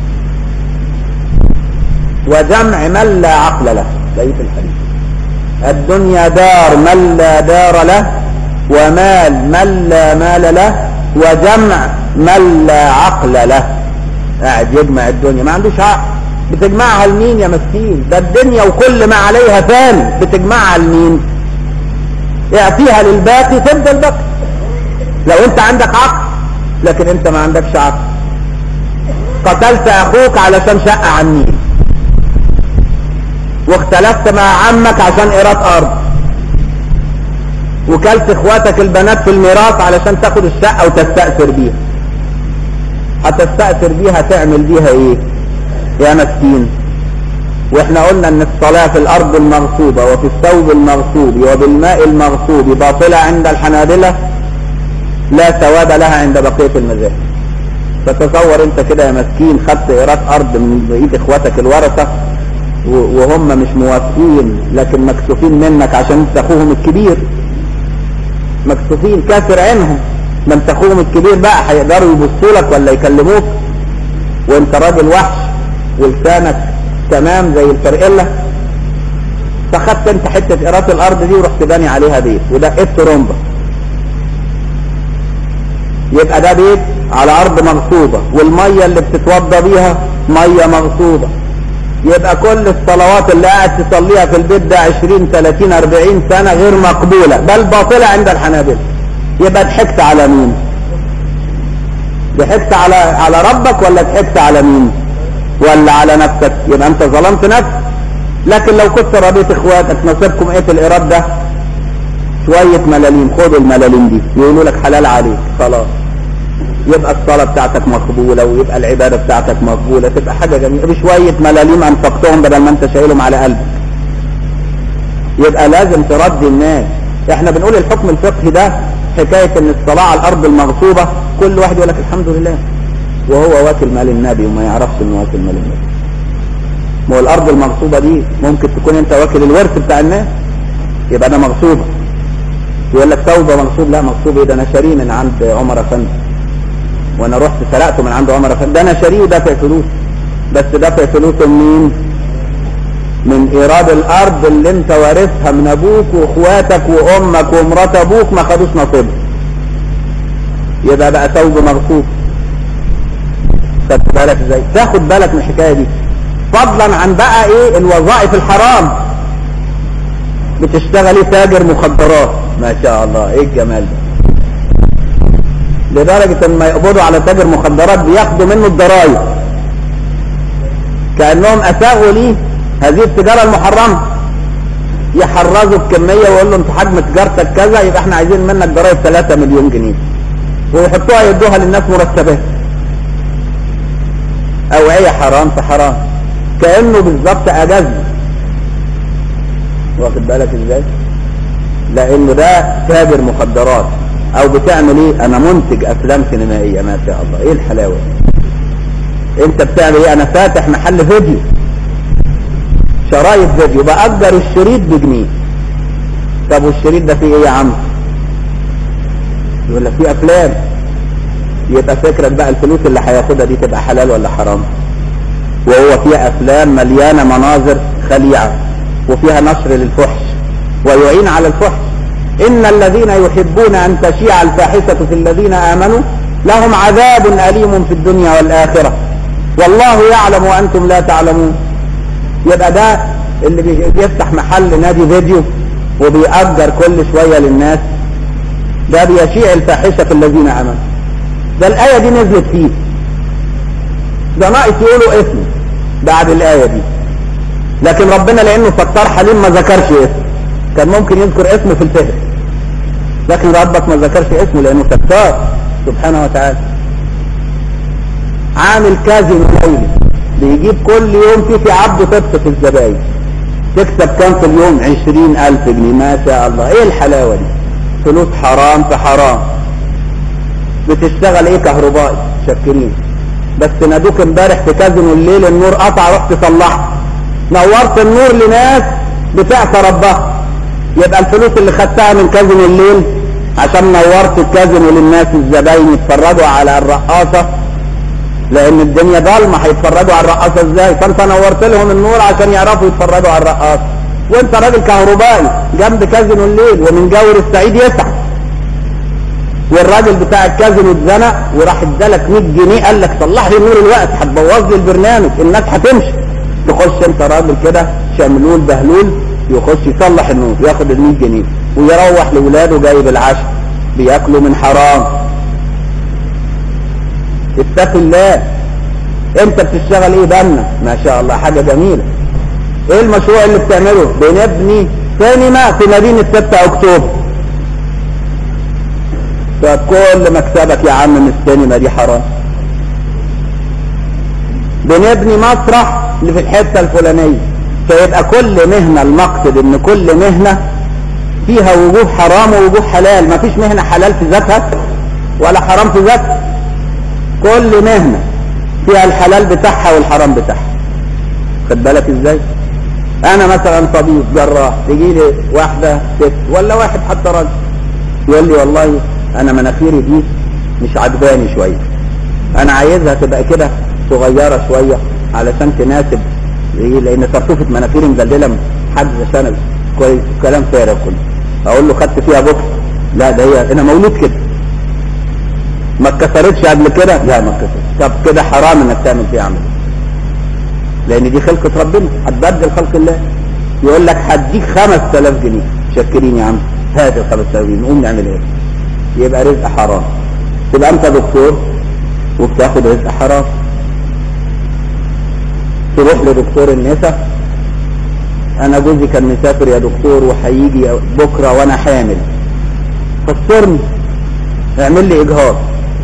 وجمع من لا عقل له ليس الحديث الدنيا دار من لا دار له ومال من لا مال له وجمع من لا عقل له قاعد يجمع الدنيا ما عندوش عقل بتجمعها لمين يا مسكين ده الدنيا وكل ما عليها فان بتجمعها لمين اعطيها للباقي تفضل باقي لو انت عندك عقل لكن انت ما عندكش عقل قتلت اخوك علشان شقة عن النيل واختلفت مع عمك عشان ايراد ارض وكلت اخواتك البنات في الميراث علشان تاخد الشقة وتستأثر بيها هتستأثر بيها تعمل بيها ايه يا مسكين واحنا قلنا ان الصلاة في الارض المغصوبة وفي الثوب المغصوب وبالماء المغصوب باطلة عند الحنابلة لا ثواب لها عند بقية المذاهب فتصور انت كده يا مسكين خدت ايراد ارض من ايد اخواتك الورثة وهم مش موافقين لكن مكسوفين منك عشان انت اخوهم الكبير مكسوفين كاسر عينهم ما انت اخوهم الكبير بقى هيقدروا يبصوا لك ولا يكلموك وانت راجل وحش ولسانك تمام زي الفرقله فخدت انت حته ايراد الارض دي ورحت باني عليها بيت ودقيت ترومبه يبقى ده بيت على ارض مغصوبه والميه اللي بتتوضى بيها ميه مغصوبه يبقى كل الصلوات اللي قاعد تصليها في البيت ده 20 30 40 سنه غير مقبوله بل باطله عند الحنابلة يبقى ضحكت على مين ضحكت على على ربك ولا ضحكت على مين ولا على نفسك يبقى انت ظلمت نفسك لكن لو كنت رضيت اخواتك نصيبكم ايه في الايراد ده شويه ملاليم خدوا الملاليم دي يقولوا لك حلال عليك خلاص يبقى الصلاة بتاعتك مقبولة ويبقى العبادة بتاعتك مقبولة تبقى حاجة جميلة بشوية ملاليم أنفقتهم بدل ما أنت شايلهم على قلبك يبقى لازم تردي الناس احنا بنقول الحكم الفقهي ده حكاية ان الصلاة على الأرض المغصوبة كل واحد يقول لك الحمد لله وهو واكل مال النبي وما يعرفش انه واكل مال النبي ما هو الأرض المغصوبة دي ممكن تكون أنت واكل الورث بتاع الناس يبقى ده مغصوبة يقول لك توبة مغصوب لا مغصوب ايه ده أنا شاريه من عند عمر أفندي وانا رحت سرقته من عند عمر افندي ده انا شاريه ودافع فلوس بس دافع فلوسه منين من ايراد الارض اللي انت وارثها من ابوك واخواتك وامك ومرات ابوك ما خدوش نصيبها يبقى بقى ثوب مغصوب خدت بالك ازاي تاخد بالك من الحكايه دي فضلا عن بقى ايه الوظائف الحرام بتشتغلي تاجر مخدرات ما شاء الله ايه الجمال ده لدرجة ان ما يقبضوا على تاجر مخدرات بياخدوا منه الضرائب كأنهم اساءوا ليه هذه التجارة المحرمة يحرزوا الكمية ويقول له انت حجم تجارتك كذا يبقى احنا عايزين منك ضرائب 3 مليون جنيه ويحطوها يدوها للناس مرتبات اوعية حرام في حرام كأنه بالظبط اجاز واخد بالك ازاي لانه ده تاجر مخدرات او بتعمل ايه انا منتج افلام سينمائية ما شاء الله ايه الحلاوة انت بتعمل ايه انا فاتح محل فيديو شرايط فيديو بأجر الشريط بجنيه طب والشريط ده فيه ايه يا عم يقول لك فيه افلام يبقى فكرك بقى الفلوس اللي هياخدها دي تبقى حلال ولا حرام وهو فيها افلام مليانة مناظر خليعة وفيها نشر للفحش ويعين على الفحش ان الذين يحبون ان تشيع الفاحشة في الذين امنوا لهم عذاب اليم في الدنيا والاخرة والله يعلم وانتم لا تعلمون يبقى ده اللي بيفتح محل نادي فيديو وبيأجر كل شوية للناس ده بيشيع الفاحشة في الذين امنوا ده الآية دي نزلت فيه ده ناقص يقولوا اسم بعد الآية دي لكن ربنا لأنه ستار حليم ما ذكرش اسم كان ممكن يذكر اسمه في الفهر لكن ربك ما ذكرش اسمه لأنه ستار سبحانه وتعالى عامل كازن ليلي بيجيب كل يوم فيه في عبده تبسط في الزباين تكسب كام في اليوم عشرين ألف جنيه ما شاء الله ايه الحلاوة دي فلوس حرام في حرام بتشتغل ايه كهربائي شاكرين بس نادوك امبارح في كازينو الليل النور قطع رحت صلحت نورت النور لناس بتعصى ربها يبقى الفلوس اللي خدتها من كازينو الليل عشان نورت الكازينو للناس الزباين يتفرجوا على الرقاصة لان الدنيا ضلمة هيتفرجوا على الرقاصة ازاي فانت نورت لهم النور عشان يعرفوا يتفرجوا على الرقاصة وانت راجل كهربائي جنب كازينو الليل ومن جور السعيد يسعى والراجل بتاع الكازينو اتزنق وراح ادالك 100 جنيه قال لك صلح لي النور الوقت هتبوظ لي البرنامج الناس هتمشي تخش انت راجل كده شملول بهلول يخش يصلح النور ياخد ال 100 جنيه ويروح لاولاده جايب العشاء بياكلوا من حرام اتق الله انت بتشتغل ايه بنا ما شاء الله حاجه جميله ايه المشروع اللي بتعمله بنبني سينما في مدينه 6 اكتوبر فكل مكسبك يا عم من السينما دي حرام بنبني مسرح اللي في الحته الفلانيه فيبقى كل مهنه المقصد ان كل مهنه فيها وجوه حرام ووجوه حلال مفيش مهنه حلال في ذاتها ولا حرام في ذاتها كل مهنه فيها الحلال بتاعها والحرام بتاعها خد بالك ازاي انا مثلا طبيب جراح تجي لي واحده ست ولا واحد حتى راجل يقول لي والله انا مناخيري دي مش عجباني شويه انا عايزها تبقى كده صغيره شويه علشان تناسب ايه لان ترفوفه مناخيري مدلله حد شنبي كويس كلام فارغ كله اقول له خدت فيها بوكس لا ده هي انا مولود كده ما اتكسرتش قبل كده لا ما اتكسرتش طب كده حرام انك تعمل فيها عمل لان دي خلقه ربنا هتبدل خلق الله يقول لك هديك 5000 جنيه شكرين يا عم هات ال 5000 جنيه نقوم نعمل ايه يبقى رزق حرام تبقى انت دكتور وبتاخد رزق حرام تروح لدكتور النساء انا جوزي كان مسافر يا دكتور وهيجي بكره وانا حامل فسرني اعمل لي اجهاض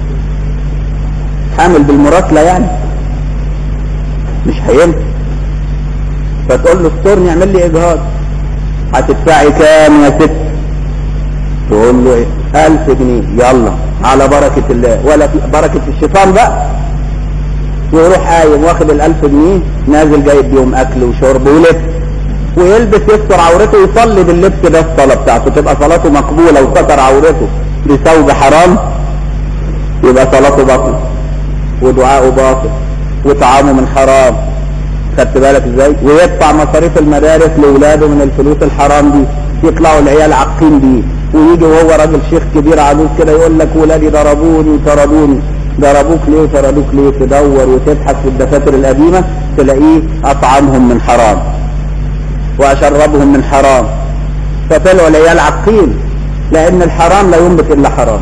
حامل بالمراسله يعني مش هينفع فتقول له استرني اعمل لي اجهاض هتدفعي كام يا ست تقول له ايه ألف جنيه يلا على بركة الله ولا في بركة الشيطان بقى ويروح قايم واخد الألف جنيه نازل جايب بيهم أكل وشرب ولبس ويلبس يستر عورته ويصلي باللبس ده الصلاة بتاعته تبقى صلاته مقبولة وستر عورته بثوب حرام يبقى صلاته باطل ودعاءه باطل وطعامه من حرام خدت بالك ازاي ويدفع مصاريف المدارس لاولاده من الفلوس الحرام دي يطلعوا العيال عاقين بيه ويجي وهو راجل شيخ كبير عجوز كده يقول لك ولادي ضربوني وطردوني ضربوك ليه وطردوك ليه تدور وتبحث في الدفاتر القديمة تلاقيه أطعمهم من حرام وأشربهم من حرام فطلعوا العيال عقيل لأن الحرام لا ينبت إلا حرام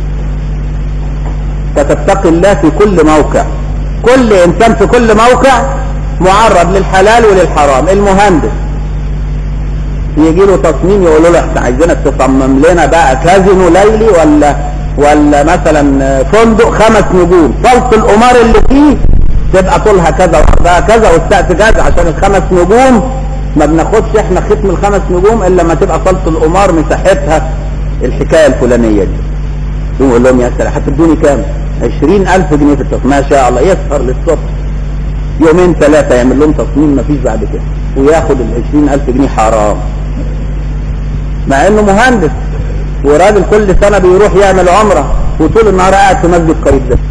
فتتقي الله في كل موقع كل إنسان في كل موقع معرض للحلال وللحرام المهندس يجي له تصميم يقولوا له احنا عايزينك تصمم لنا بقى كازينو ليلي ولا ولا مثلا فندق خمس نجوم صلت القمار اللي فيه تبقى طولها كذا وعرضها كذا والسقف كذا عشان الخمس نجوم ما بناخدش احنا ختم الخمس نجوم الا لما تبقى صلت القمار مساحتها الحكايه الفلانيه دي يقول لهم يا سلام هتدوني كام؟ 20000 جنيه في التصميم ما شاء الله يسهر للصبح يومين ثلاثه يعمل لهم تصميم ما فيش بعد كده وياخد ال 20000 جنيه حرام مع انه مهندس وراجل كل سنة بيروح يعمل عمرة وطول النهار قاعد في مسجد قريب ده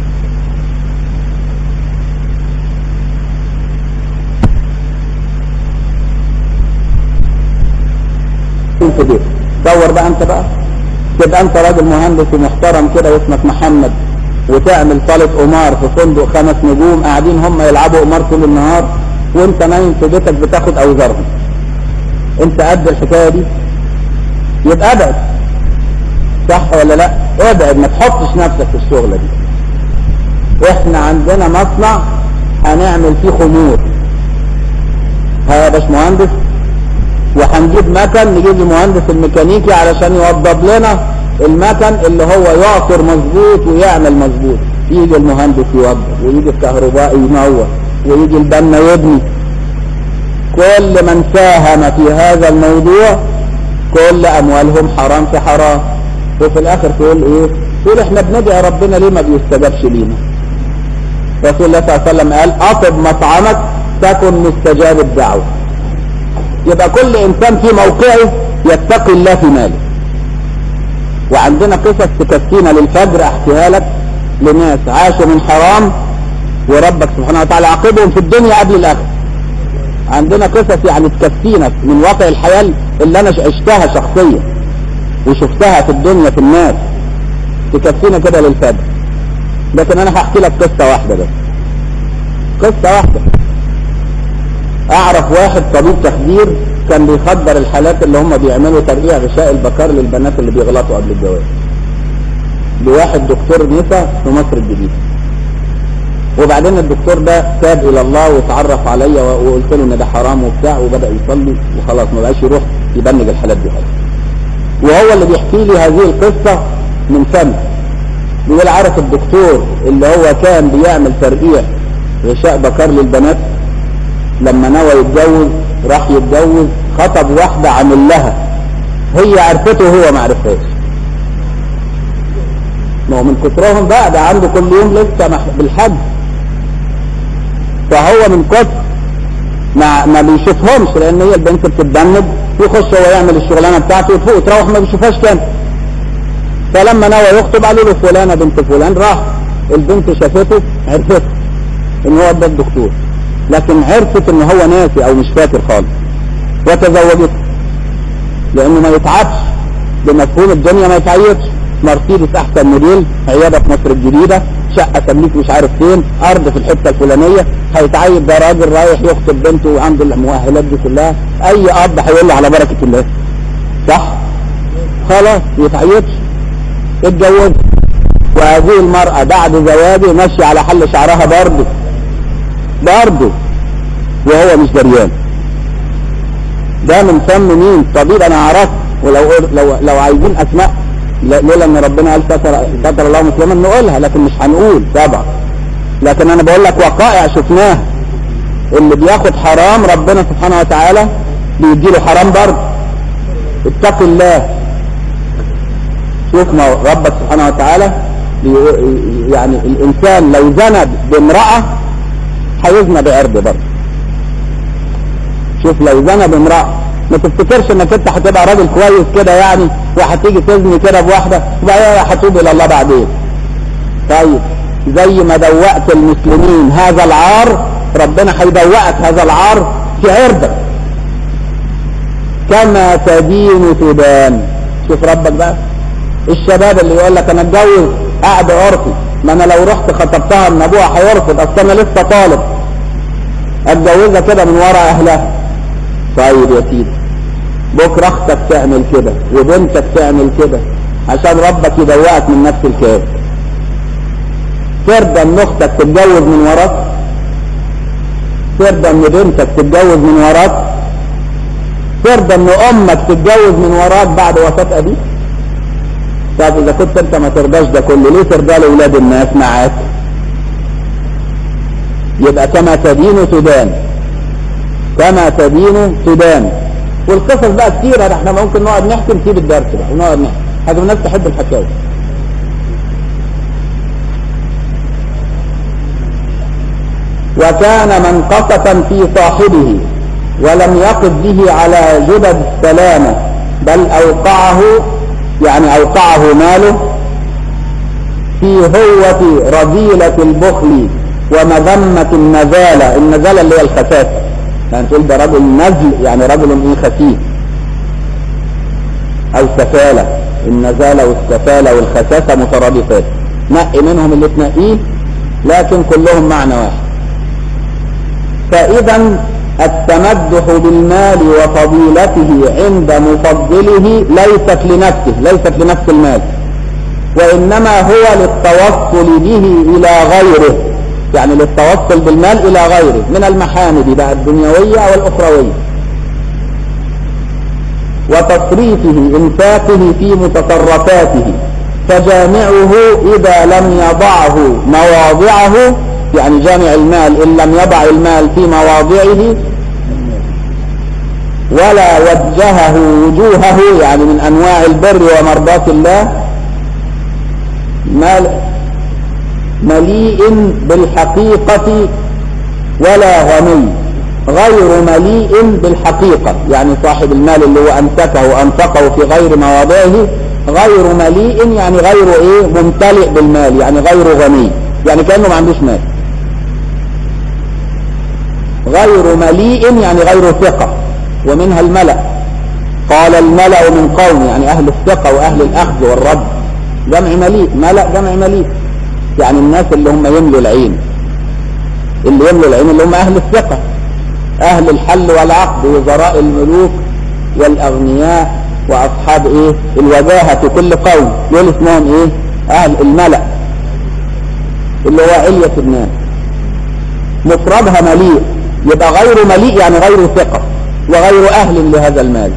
انت دي دور بقى انت بقى تبقى انت راجل مهندس ومحترم كده واسمك محمد وتعمل صالة قمار في فندق خمس نجوم قاعدين هم يلعبوا قمار طول النهار وانت نايم في بيتك بتاخد اوزارهم انت قد الحكاية دي يبقى ابعد صح ولا لا ابعد ما تحطش نفسك في الشغلة دي احنا عندنا مصنع هنعمل فيه خمور ها يا باشمهندس وهنجيب مكن نجيب المهندس الميكانيكي علشان يوضب لنا المكن اللي هو يعصر مظبوط ويعمل مظبوط يجي المهندس يوضب ويجي الكهربائي ينور ويجي البنا يبني كل من ساهم في هذا الموضوع كل اموالهم حرام في حرام وفي الاخر تقول ايه تقول احنا بندعي ربنا ليه ما بيستجابش لينا رسول الله صلى الله عليه وسلم قال اطب مطعمك تكن مستجاب الدعوه يبقى كل انسان في موقعه يتقي الله في ماله وعندنا قصص تكفينا للفجر احكيها لك لناس عاشوا من حرام وربك سبحانه وتعالى عاقبهم في الدنيا قبل الاخره عندنا قصص يعني تكفينا من واقع الحياة اللي انا عشتها شخصيا وشفتها في الدنيا في الناس تكفينا كده للفجر لكن انا هحكي لك قصة واحدة بس قصة واحدة اعرف واحد طبيب تخدير كان بيخدر الحالات اللي هم بيعملوا ترقيع غشاء البكار للبنات اللي بيغلطوا قبل الجواز لواحد دكتور نساء في مصر الجديدة وبعدين الدكتور ده تاب الى الله واتعرف عليا وقلت له ان ده حرام وبتاع وبدا يصلي وخلاص ما بقاش يروح يبنج الحالات دي خالص وهو اللي بيحكي لي هذه القصه من سنه بيقول عارف الدكتور اللي هو كان بيعمل ترقيع غشاء بكار للبنات لما نوى يتجوز راح يتجوز خطب واحده عامل لها هي عرفته وهو ما عرفهاش ما هو من كترهم بقى ده عنده كل يوم لسه بالحج فهو من كتر ما ما بيشوفهمش لان هي البنت بتتبند يخش هو يعمل الشغلانه بتاعته وتفوق تروح ما بيشوفهاش تاني فلما نوى يخطب قالوا له فلانه بنت فلان راح البنت شافته عرفت ان هو ده الدكتور لكن عرفت ان هو ناسي او مش فاكر خالص وتزوجته لانه ما يتعبش بمفهوم الدنيا ما يتعيطش مرسيدس احسن موديل عياده في مصر الجديده شقه تمليك مش عارف فين ارض في الحته الفلانيه هيتعيد ده راجل رايح يخطب بنته وعنده المؤهلات دي كلها اي اب هيقول له على بركه الله صح خلاص يتعيطش اتجوز وهذه المرأة بعد زواجه ماشية على حل شعرها برضه برضه وهو مش دريان ده من فم مين طبيب انا عرفت ولو لو لو عايزين اسماء لولا ان ربنا قال ستر ستر الله مسلما نقولها لكن مش هنقول طبعا لكن انا بقول لك وقائع شفناها اللي بياخد حرام ربنا سبحانه وتعالى بيديله حرام برضه اتق الله شوف ما ربك سبحانه وتعالى يعني الانسان لو زنى بامرأة هيزنى بعرض برضه شوف لو زنى بامرأة ما تفتكرش انك انت هتبقى راجل كويس كده يعني وهتيجي تزني كده بواحدة وبعدين هتوب الى الله بعدين طيب زي ما دوقت المسلمين هذا العار ربنا هيدوقك هذا العار في عرضك كما تدين تدان شوف ربك بقى الشباب اللي يقول لك انا اتجوز قاعد عرفي ما انا لو رحت خطبتها من ابوها هيرفض اصل انا لسه طالب اتجوزها كده من ورا اهلها طيب يا سيدي بكره اختك تعمل كده وبنتك تعمل كده عشان ربك يدوقك من نفس الكاس ترضى ان اختك تتجوز من وراك ترضى ان بنتك تتجوز من وراك ترضى ان امك تتجوز من وراك بعد وفاة ابيك طب اذا كنت انت ما ترضاش ده كله ليه ترضى لاولاد الناس معاك يبقى كما تدين تدان كما تدين تدان والقصص بقى كتيرة احنا ممكن نقعد نحكي نسيب الدرس بقى ونقعد نحكي حاجة الناس تحب الحكاية وكان منقصة في صاحبه ولم يقف به على جدد السلامة بل أوقعه يعني أوقعه ماله في هوة رذيلة البخل ومذمة النزالة النزالة اللي هي الخساسة يعني تقول ده رجل نزل يعني رجل ايه خسيس او سفالة النزالة والسفالة والخساسة مترادفات نقي منهم اللي تنقيه لكن كلهم معنى واحد فاذا التمدح بالمال وفضيلته عند مفضله ليست لنفسه ليست لنفس المال وانما هو للتوصل به الى غيره يعني للتوصل بالمال الى غيره من المحامد بقى الدنيوية والاخروية وتصريفه انفاقه في متصرفاته فجامعه اذا لم يضعه مواضعه يعني جامع المال ان لم يضع المال في مواضعه ولا وجهه وجوهه يعني من انواع البر ومرضاة الله مال مليء بالحقيقة ولا غني غير مليء بالحقيقة يعني صاحب المال اللي هو أمسكه وأنفقه في غير مواضعه غير مليء يعني غير إيه ممتلئ بالمال يعني غير غني يعني كأنه ما عندوش مال غير مليء يعني غير ثقة ومنها الملأ قال الملأ من قوم يعني أهل الثقة وأهل الأخذ والرد جمع مليء ملأ جمع مليء يعني الناس اللي هم يملوا العين اللي يملوا العين اللي هم أهل الثقة أهل الحل والعقد وزراء الملوك والأغنياء وأصحاب إيه الوجاهة في كل قوم دول اسمهم إيه أهل الملأ اللي هو علية الناس مفردها مليء يبقى غير مليء يعني غير ثقة وغير أهل لهذا المال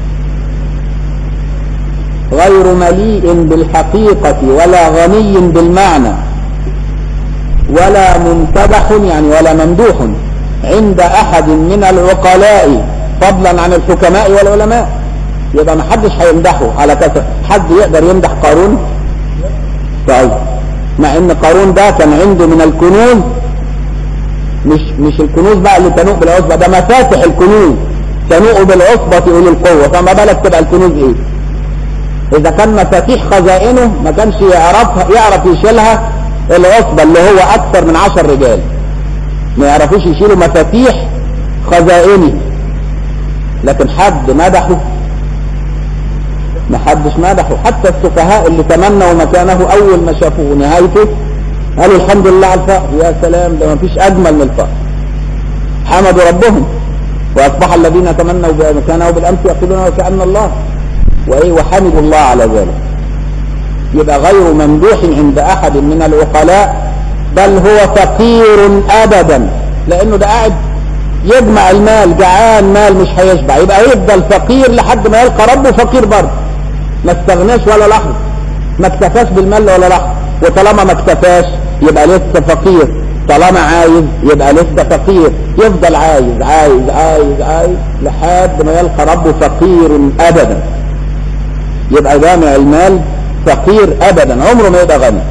غير مليء بالحقيقة ولا غني بالمعنى ولا ممتدح يعني ولا ممدوح عند أحد من العقلاء فضلا عن الحكماء والعلماء يبقى ما حدش هيمدحه على كثر حد يقدر يمدح قارون طيب مع ان قارون ده كان عنده من الكنوز مش مش الكنوز بقى اللي تنوء بالعصبة ده مفاتح الكنوز تنوء بالعصبة أولي القوة فما بالك تبقى الكنوز ايه اذا كان مفاتيح خزائنه ما كانش يعرفها يعرف يشيلها العصبة اللي هو اكثر من عشر رجال ما يعرفوش يشيلوا مفاتيح خزائنه لكن حد مدحه ما حدش مدحه حتى السفهاء اللي تمنوا مكانه اول ما شافوه نهايته قالوا الحمد لله على الفقر يا سلام ده ما فيش اجمل من الفقر حمدوا ربهم واصبح الذين تمنوا مكانه بالامس يقولون وكأن الله وايه وحمدوا الله على ذلك يبقى غير ممدوح عند احد من العقلاء بل هو فقير ابدا لانه ده قاعد يجمع المال جعان مال مش هيشبع يبقى يفضل فقير لحد ما يلقى ربه فقير برضه ما استغناش ولا لحظه ما اكتفاش بالمال ولا لحظه وطالما ما اكتفاش يبقى لسه فقير طالما عايز يبقى لسه فقير يفضل عايز عايز عايز عايز لحد ما يلقى ربه فقير ابدا يبقى جامع المال فقير ابدا عمره ما يبقى غني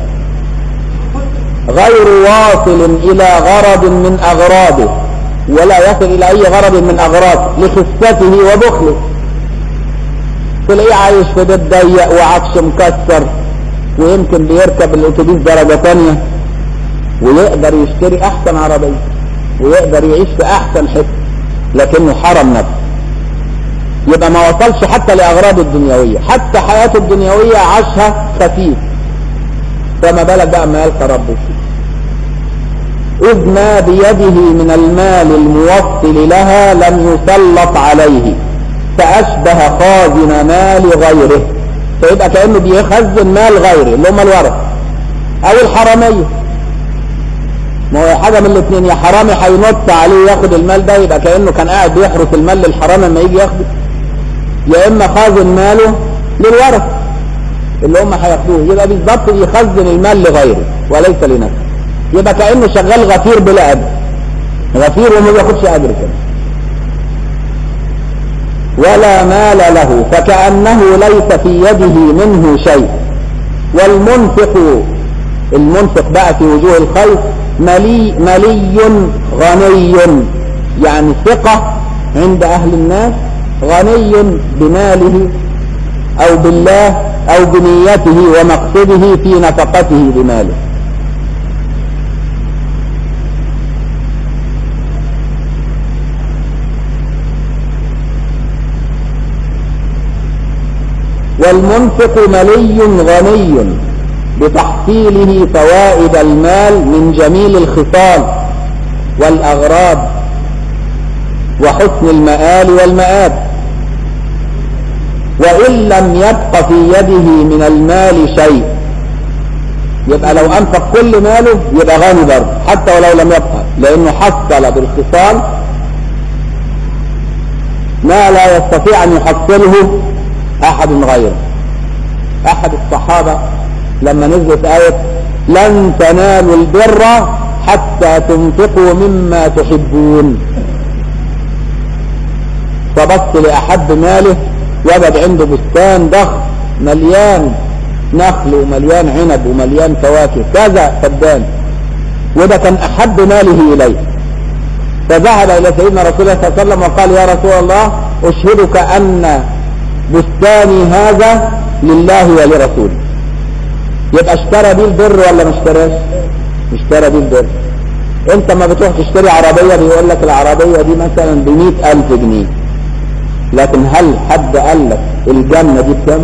غير واصل الى غرض من اغراضه ولا يصل الى اي غرض من اغراض لخسته وبخله تلاقيه عايش في بيت ضيق وعفش مكسر ويمكن بيركب الاتوبيس درجة تانية ويقدر يشتري احسن عربية ويقدر يعيش في احسن حتة لكنه حرم نفسه يبقى ما وصلش حتى لاغراضه الدنيوية حتى حياته الدنيوية عاشها خفيف فما بالك بقى ما يلقى ربه إذ ما بيده من المال الموصل لها لم يسلط عليه فأشبه خازن مال غيره فيبقى كأنه بيخزن مال غيره اللي هم الورث أو الحرامية ما هو حاجة من الاثنين يا حرامي هينط عليه ياخد المال ده يبقى كأنه كان قاعد بيحرس المال للحرام لما يجي ياخده يا إما خازن ماله للورث اللي هم هياخدوه يبقى بالظبط بيخزن المال لغيره وليس لنفسه يبقى كأنه شغال غفير بلا أجر غفير وما بياخدش أجر كده ولا مال له فكأنه ليس في يده منه شيء والمنفق المنفق بقى في وجوه الخير ملي ملي غني يعني ثقة عند أهل الناس غني بماله أو بالله أو بنيته ومقصده في نفقته بماله والمنفق ملي غني بتحصيله فوائد المال من جميل الخصال والأغراض وحسن المآل والمآب وإن لم يبق في يده من المال شيء يبقى لو أنفق كل ماله يبقى غني برضه حتى ولو لم يبقى لأنه حصل بالخصال ما لا يستطيع أن يحصله أحد غيره أحد الصحابة لما نزلت آية لن تنالوا البر حتى تنفقوا مما تحبون فبص لأحب ماله وجد عنده بستان ضخم مليان نخل ومليان عنب ومليان فواكه كذا فدان وده كان أحب ماله إليه فذهب إلى سيدنا رسول الله صلى الله عليه وسلم وقال يا رسول الله أشهدك أن بستاني هذا لله ولرسوله يبقى اشترى بيه البر ولا ما اشتراش اشترى بيه البر انت ما بتروح تشتري عربية بيقول لك العربية دي مثلا بمئة الف جنيه لكن هل حد قال لك الجنة دي بكام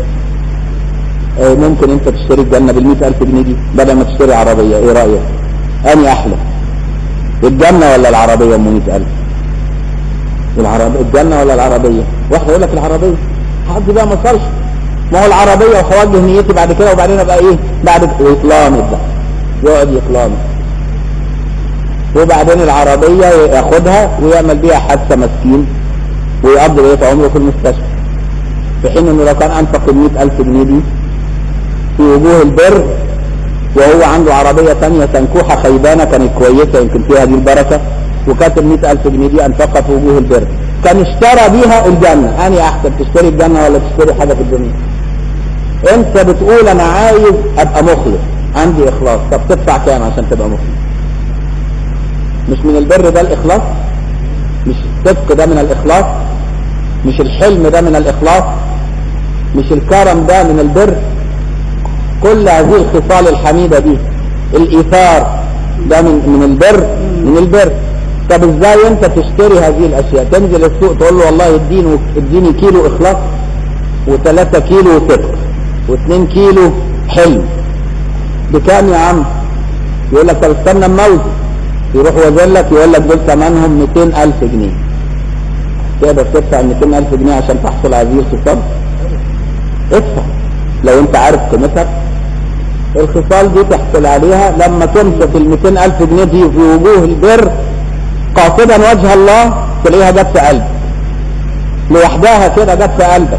اه ممكن انت تشتري الجنة بالمئة الف جنيه دي بدل ما تشتري عربية ايه رأيك اني احلى الجنة ولا العربية ام مئة الف العربية الجنة ولا العربية واحد يقول لك العربية حد بقى ما صارش ما هو العربية وهوجه نيتي بعد كده وبعدين ابقى ايه بعد ويطلامت بقى يقعد يطلامت وبعدين العربية ياخدها ويعمل بيها حادثة مسكين ويقضي بقية عمره في المستشفى في حين انه لو كان انفق ال ألف جنيه دي في وجوه البر وهو عنده عربية تانية تنكوحة خيبانة كانت كويسة يمكن فيها دي البركة وكانت ال ألف جنيه دي انفقها في وجوه البر كان اشترى بيها الجنة أني أحسن تشتري الجنة ولا تشتري حاجة في الدنيا انت بتقول انا عايز ابقى مخلص عندي اخلاص طب تدفع كام عشان تبقى مخلص مش من البر ده الاخلاص مش الصدق ده من الاخلاص مش الحلم ده من الاخلاص مش الكرم ده من البر كل هذه الخصال الحميدة دي الايثار ده من من البر من البر طب ازاي انت تشتري هذه الاشياء تنزل السوق تقول له والله اديني اديني كيلو اخلاص وثلاثة كيلو صدق واثنين كيلو حلم بكام يا عم يقول لك طب استنى الموز يروح وزن لك يقول لك دول ثمنهم 200 ألف جنيه تقدر تدفع 200 ألف جنيه عشان تحصل على هذه الخصال ادفع لو انت عارف قيمتها الخصال دي تحصل عليها لما تمسك ال 200 ألف جنيه دي في وجوه البر قاصدا وجه الله تلاقيها جت في قلبك لوحدها كده جت في قلبك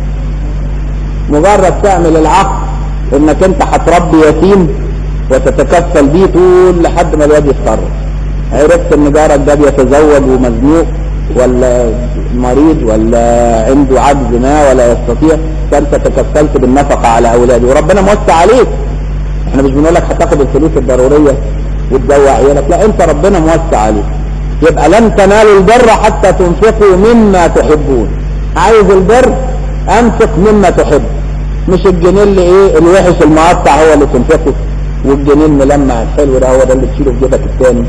مجرد تعمل العقد انك انت هتربي يتيم وتتكفل بيه طول لحد ما الواد يتخرج عرفت ان جارك ده بيتزوج ومزنوق ولا مريض ولا عنده عجز ما ولا يستطيع فانت تكفلت بالنفقه على اولاده وربنا موسع عليك احنا مش بنقول لك هتاخد الفلوس الضروريه وتجوع عيالك لا انت ربنا موسع عليك يبقى لن تنالوا البر حتى تنفقوا مما تحبون عايز البر انفق مما تحب مش الجنيه اللي ايه الوحش المقطع هو اللي تنفقه والجنيه الملمع الحلو ده هو ده اللي تشيله في جيبك الثاني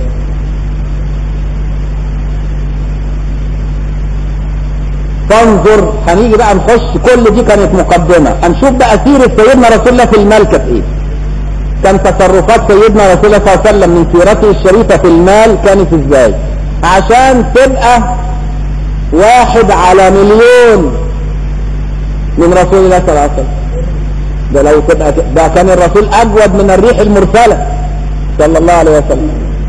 فانظر هنيجي بقى نخش كل دي كانت مقدمة هنشوف بقى سيرة سيدنا رسول الله في المال كانت ايه كان تصرفات سيدنا رسول الله صلى الله عليه وسلم من سيرته الشريفة في المال كانت ازاي عشان تبقى واحد على مليون من رسول الله صلى الله عليه وسلم ده لو تبقى ده كان الرسول اجود من الريح المرسلة صلى الله عليه وسلم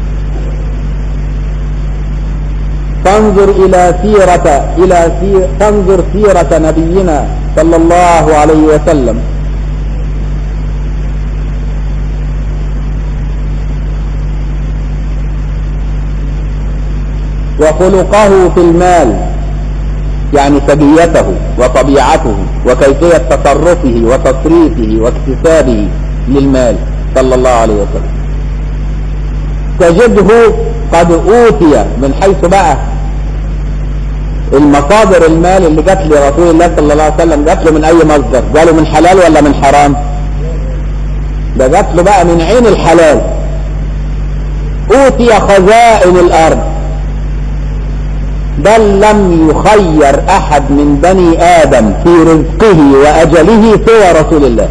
تنظر الى سيرة الى سير تنظر سيرة نبينا صلى الله عليه وسلم وخلقه في المال يعني سجيته وطبيعته وكيفية تصرفه وتصريفه واكتسابه للمال صلى الله عليه وسلم تجده قد أوتي من حيث بقى المصادر المال اللي جات لرسول الله صلى الله عليه وسلم جات له من أي مصدر جاله من حلال ولا من حرام ده جات له بقى من عين الحلال أوتي خزائن الأرض بل لم يخير احد من بني ادم في رزقه واجله سوى رسول الله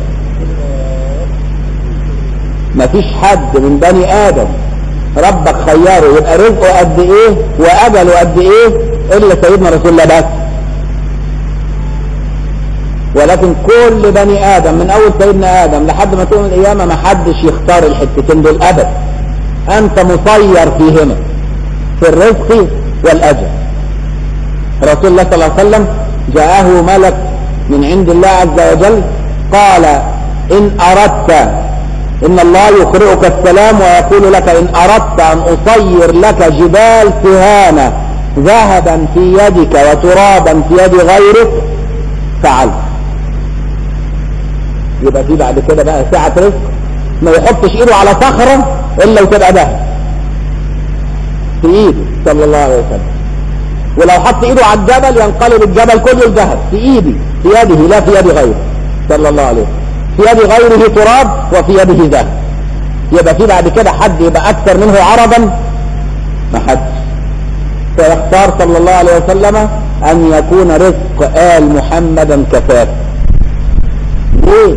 ما فيش حد من بني ادم ربك خيره يبقى رزقه قد ايه واجله قد ايه الا سيدنا رسول الله بس ولكن كل بني ادم من اول سيدنا ادم لحد ما تقوم القيامه ما حدش يختار الحتتين دول ابدا انت مسير فيهما في الرزق والاجل رسول الله صلى الله عليه وسلم جاءه ملك من عند الله عز وجل قال إن أردت إن الله يقرئك السلام ويقول لك إن أردت أن أصير لك جبال تهامة ذهبا في يدك وترابا في يد غيرك فعلت يبقى في بعد كده بقى ساعة رزق ما يحطش ايده على صخرة الا وتبقى ذهب في ايده صلى الله عليه وسلم ولو حط ايده على الجبل ينقلب الجبل كله الذهب في ايدي في يده لا في يد غيره صلى الله عليه وسلم في يد غيره تراب وفي يده ذهب يبقى في بعد كده حد يبقى اكثر منه عرضا ما حدش فيختار صلى الله عليه وسلم ان يكون رزق ال محمدا كفاف ليه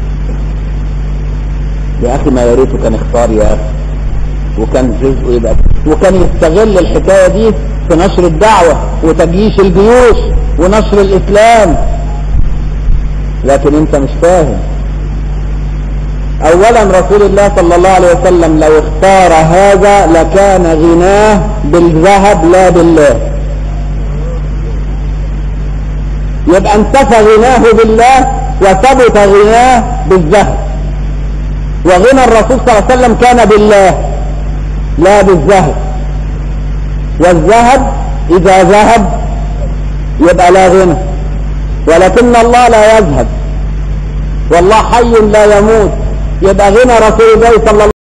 يا اخي ما يا ريته كان اختار يا اخي وكان رزقه يبقى وكان يستغل الحكايه دي في نشر الدعوة وتجيش الجيوش ونشر الإسلام لكن أنت مش فاهم أولا رسول الله صلى الله عليه وسلم لو اختار هذا لكان غناه بالذهب لا بالله يبقى انتفى غناه بالله وثبت غناه بالذهب وغنى الرسول صلى الله عليه وسلم كان بالله لا بالذهب والذهب إذا ذهب يبقى لا غنى ولكن الله لا يذهب والله حي لا يموت يبقى غنى رسول الله صلى الله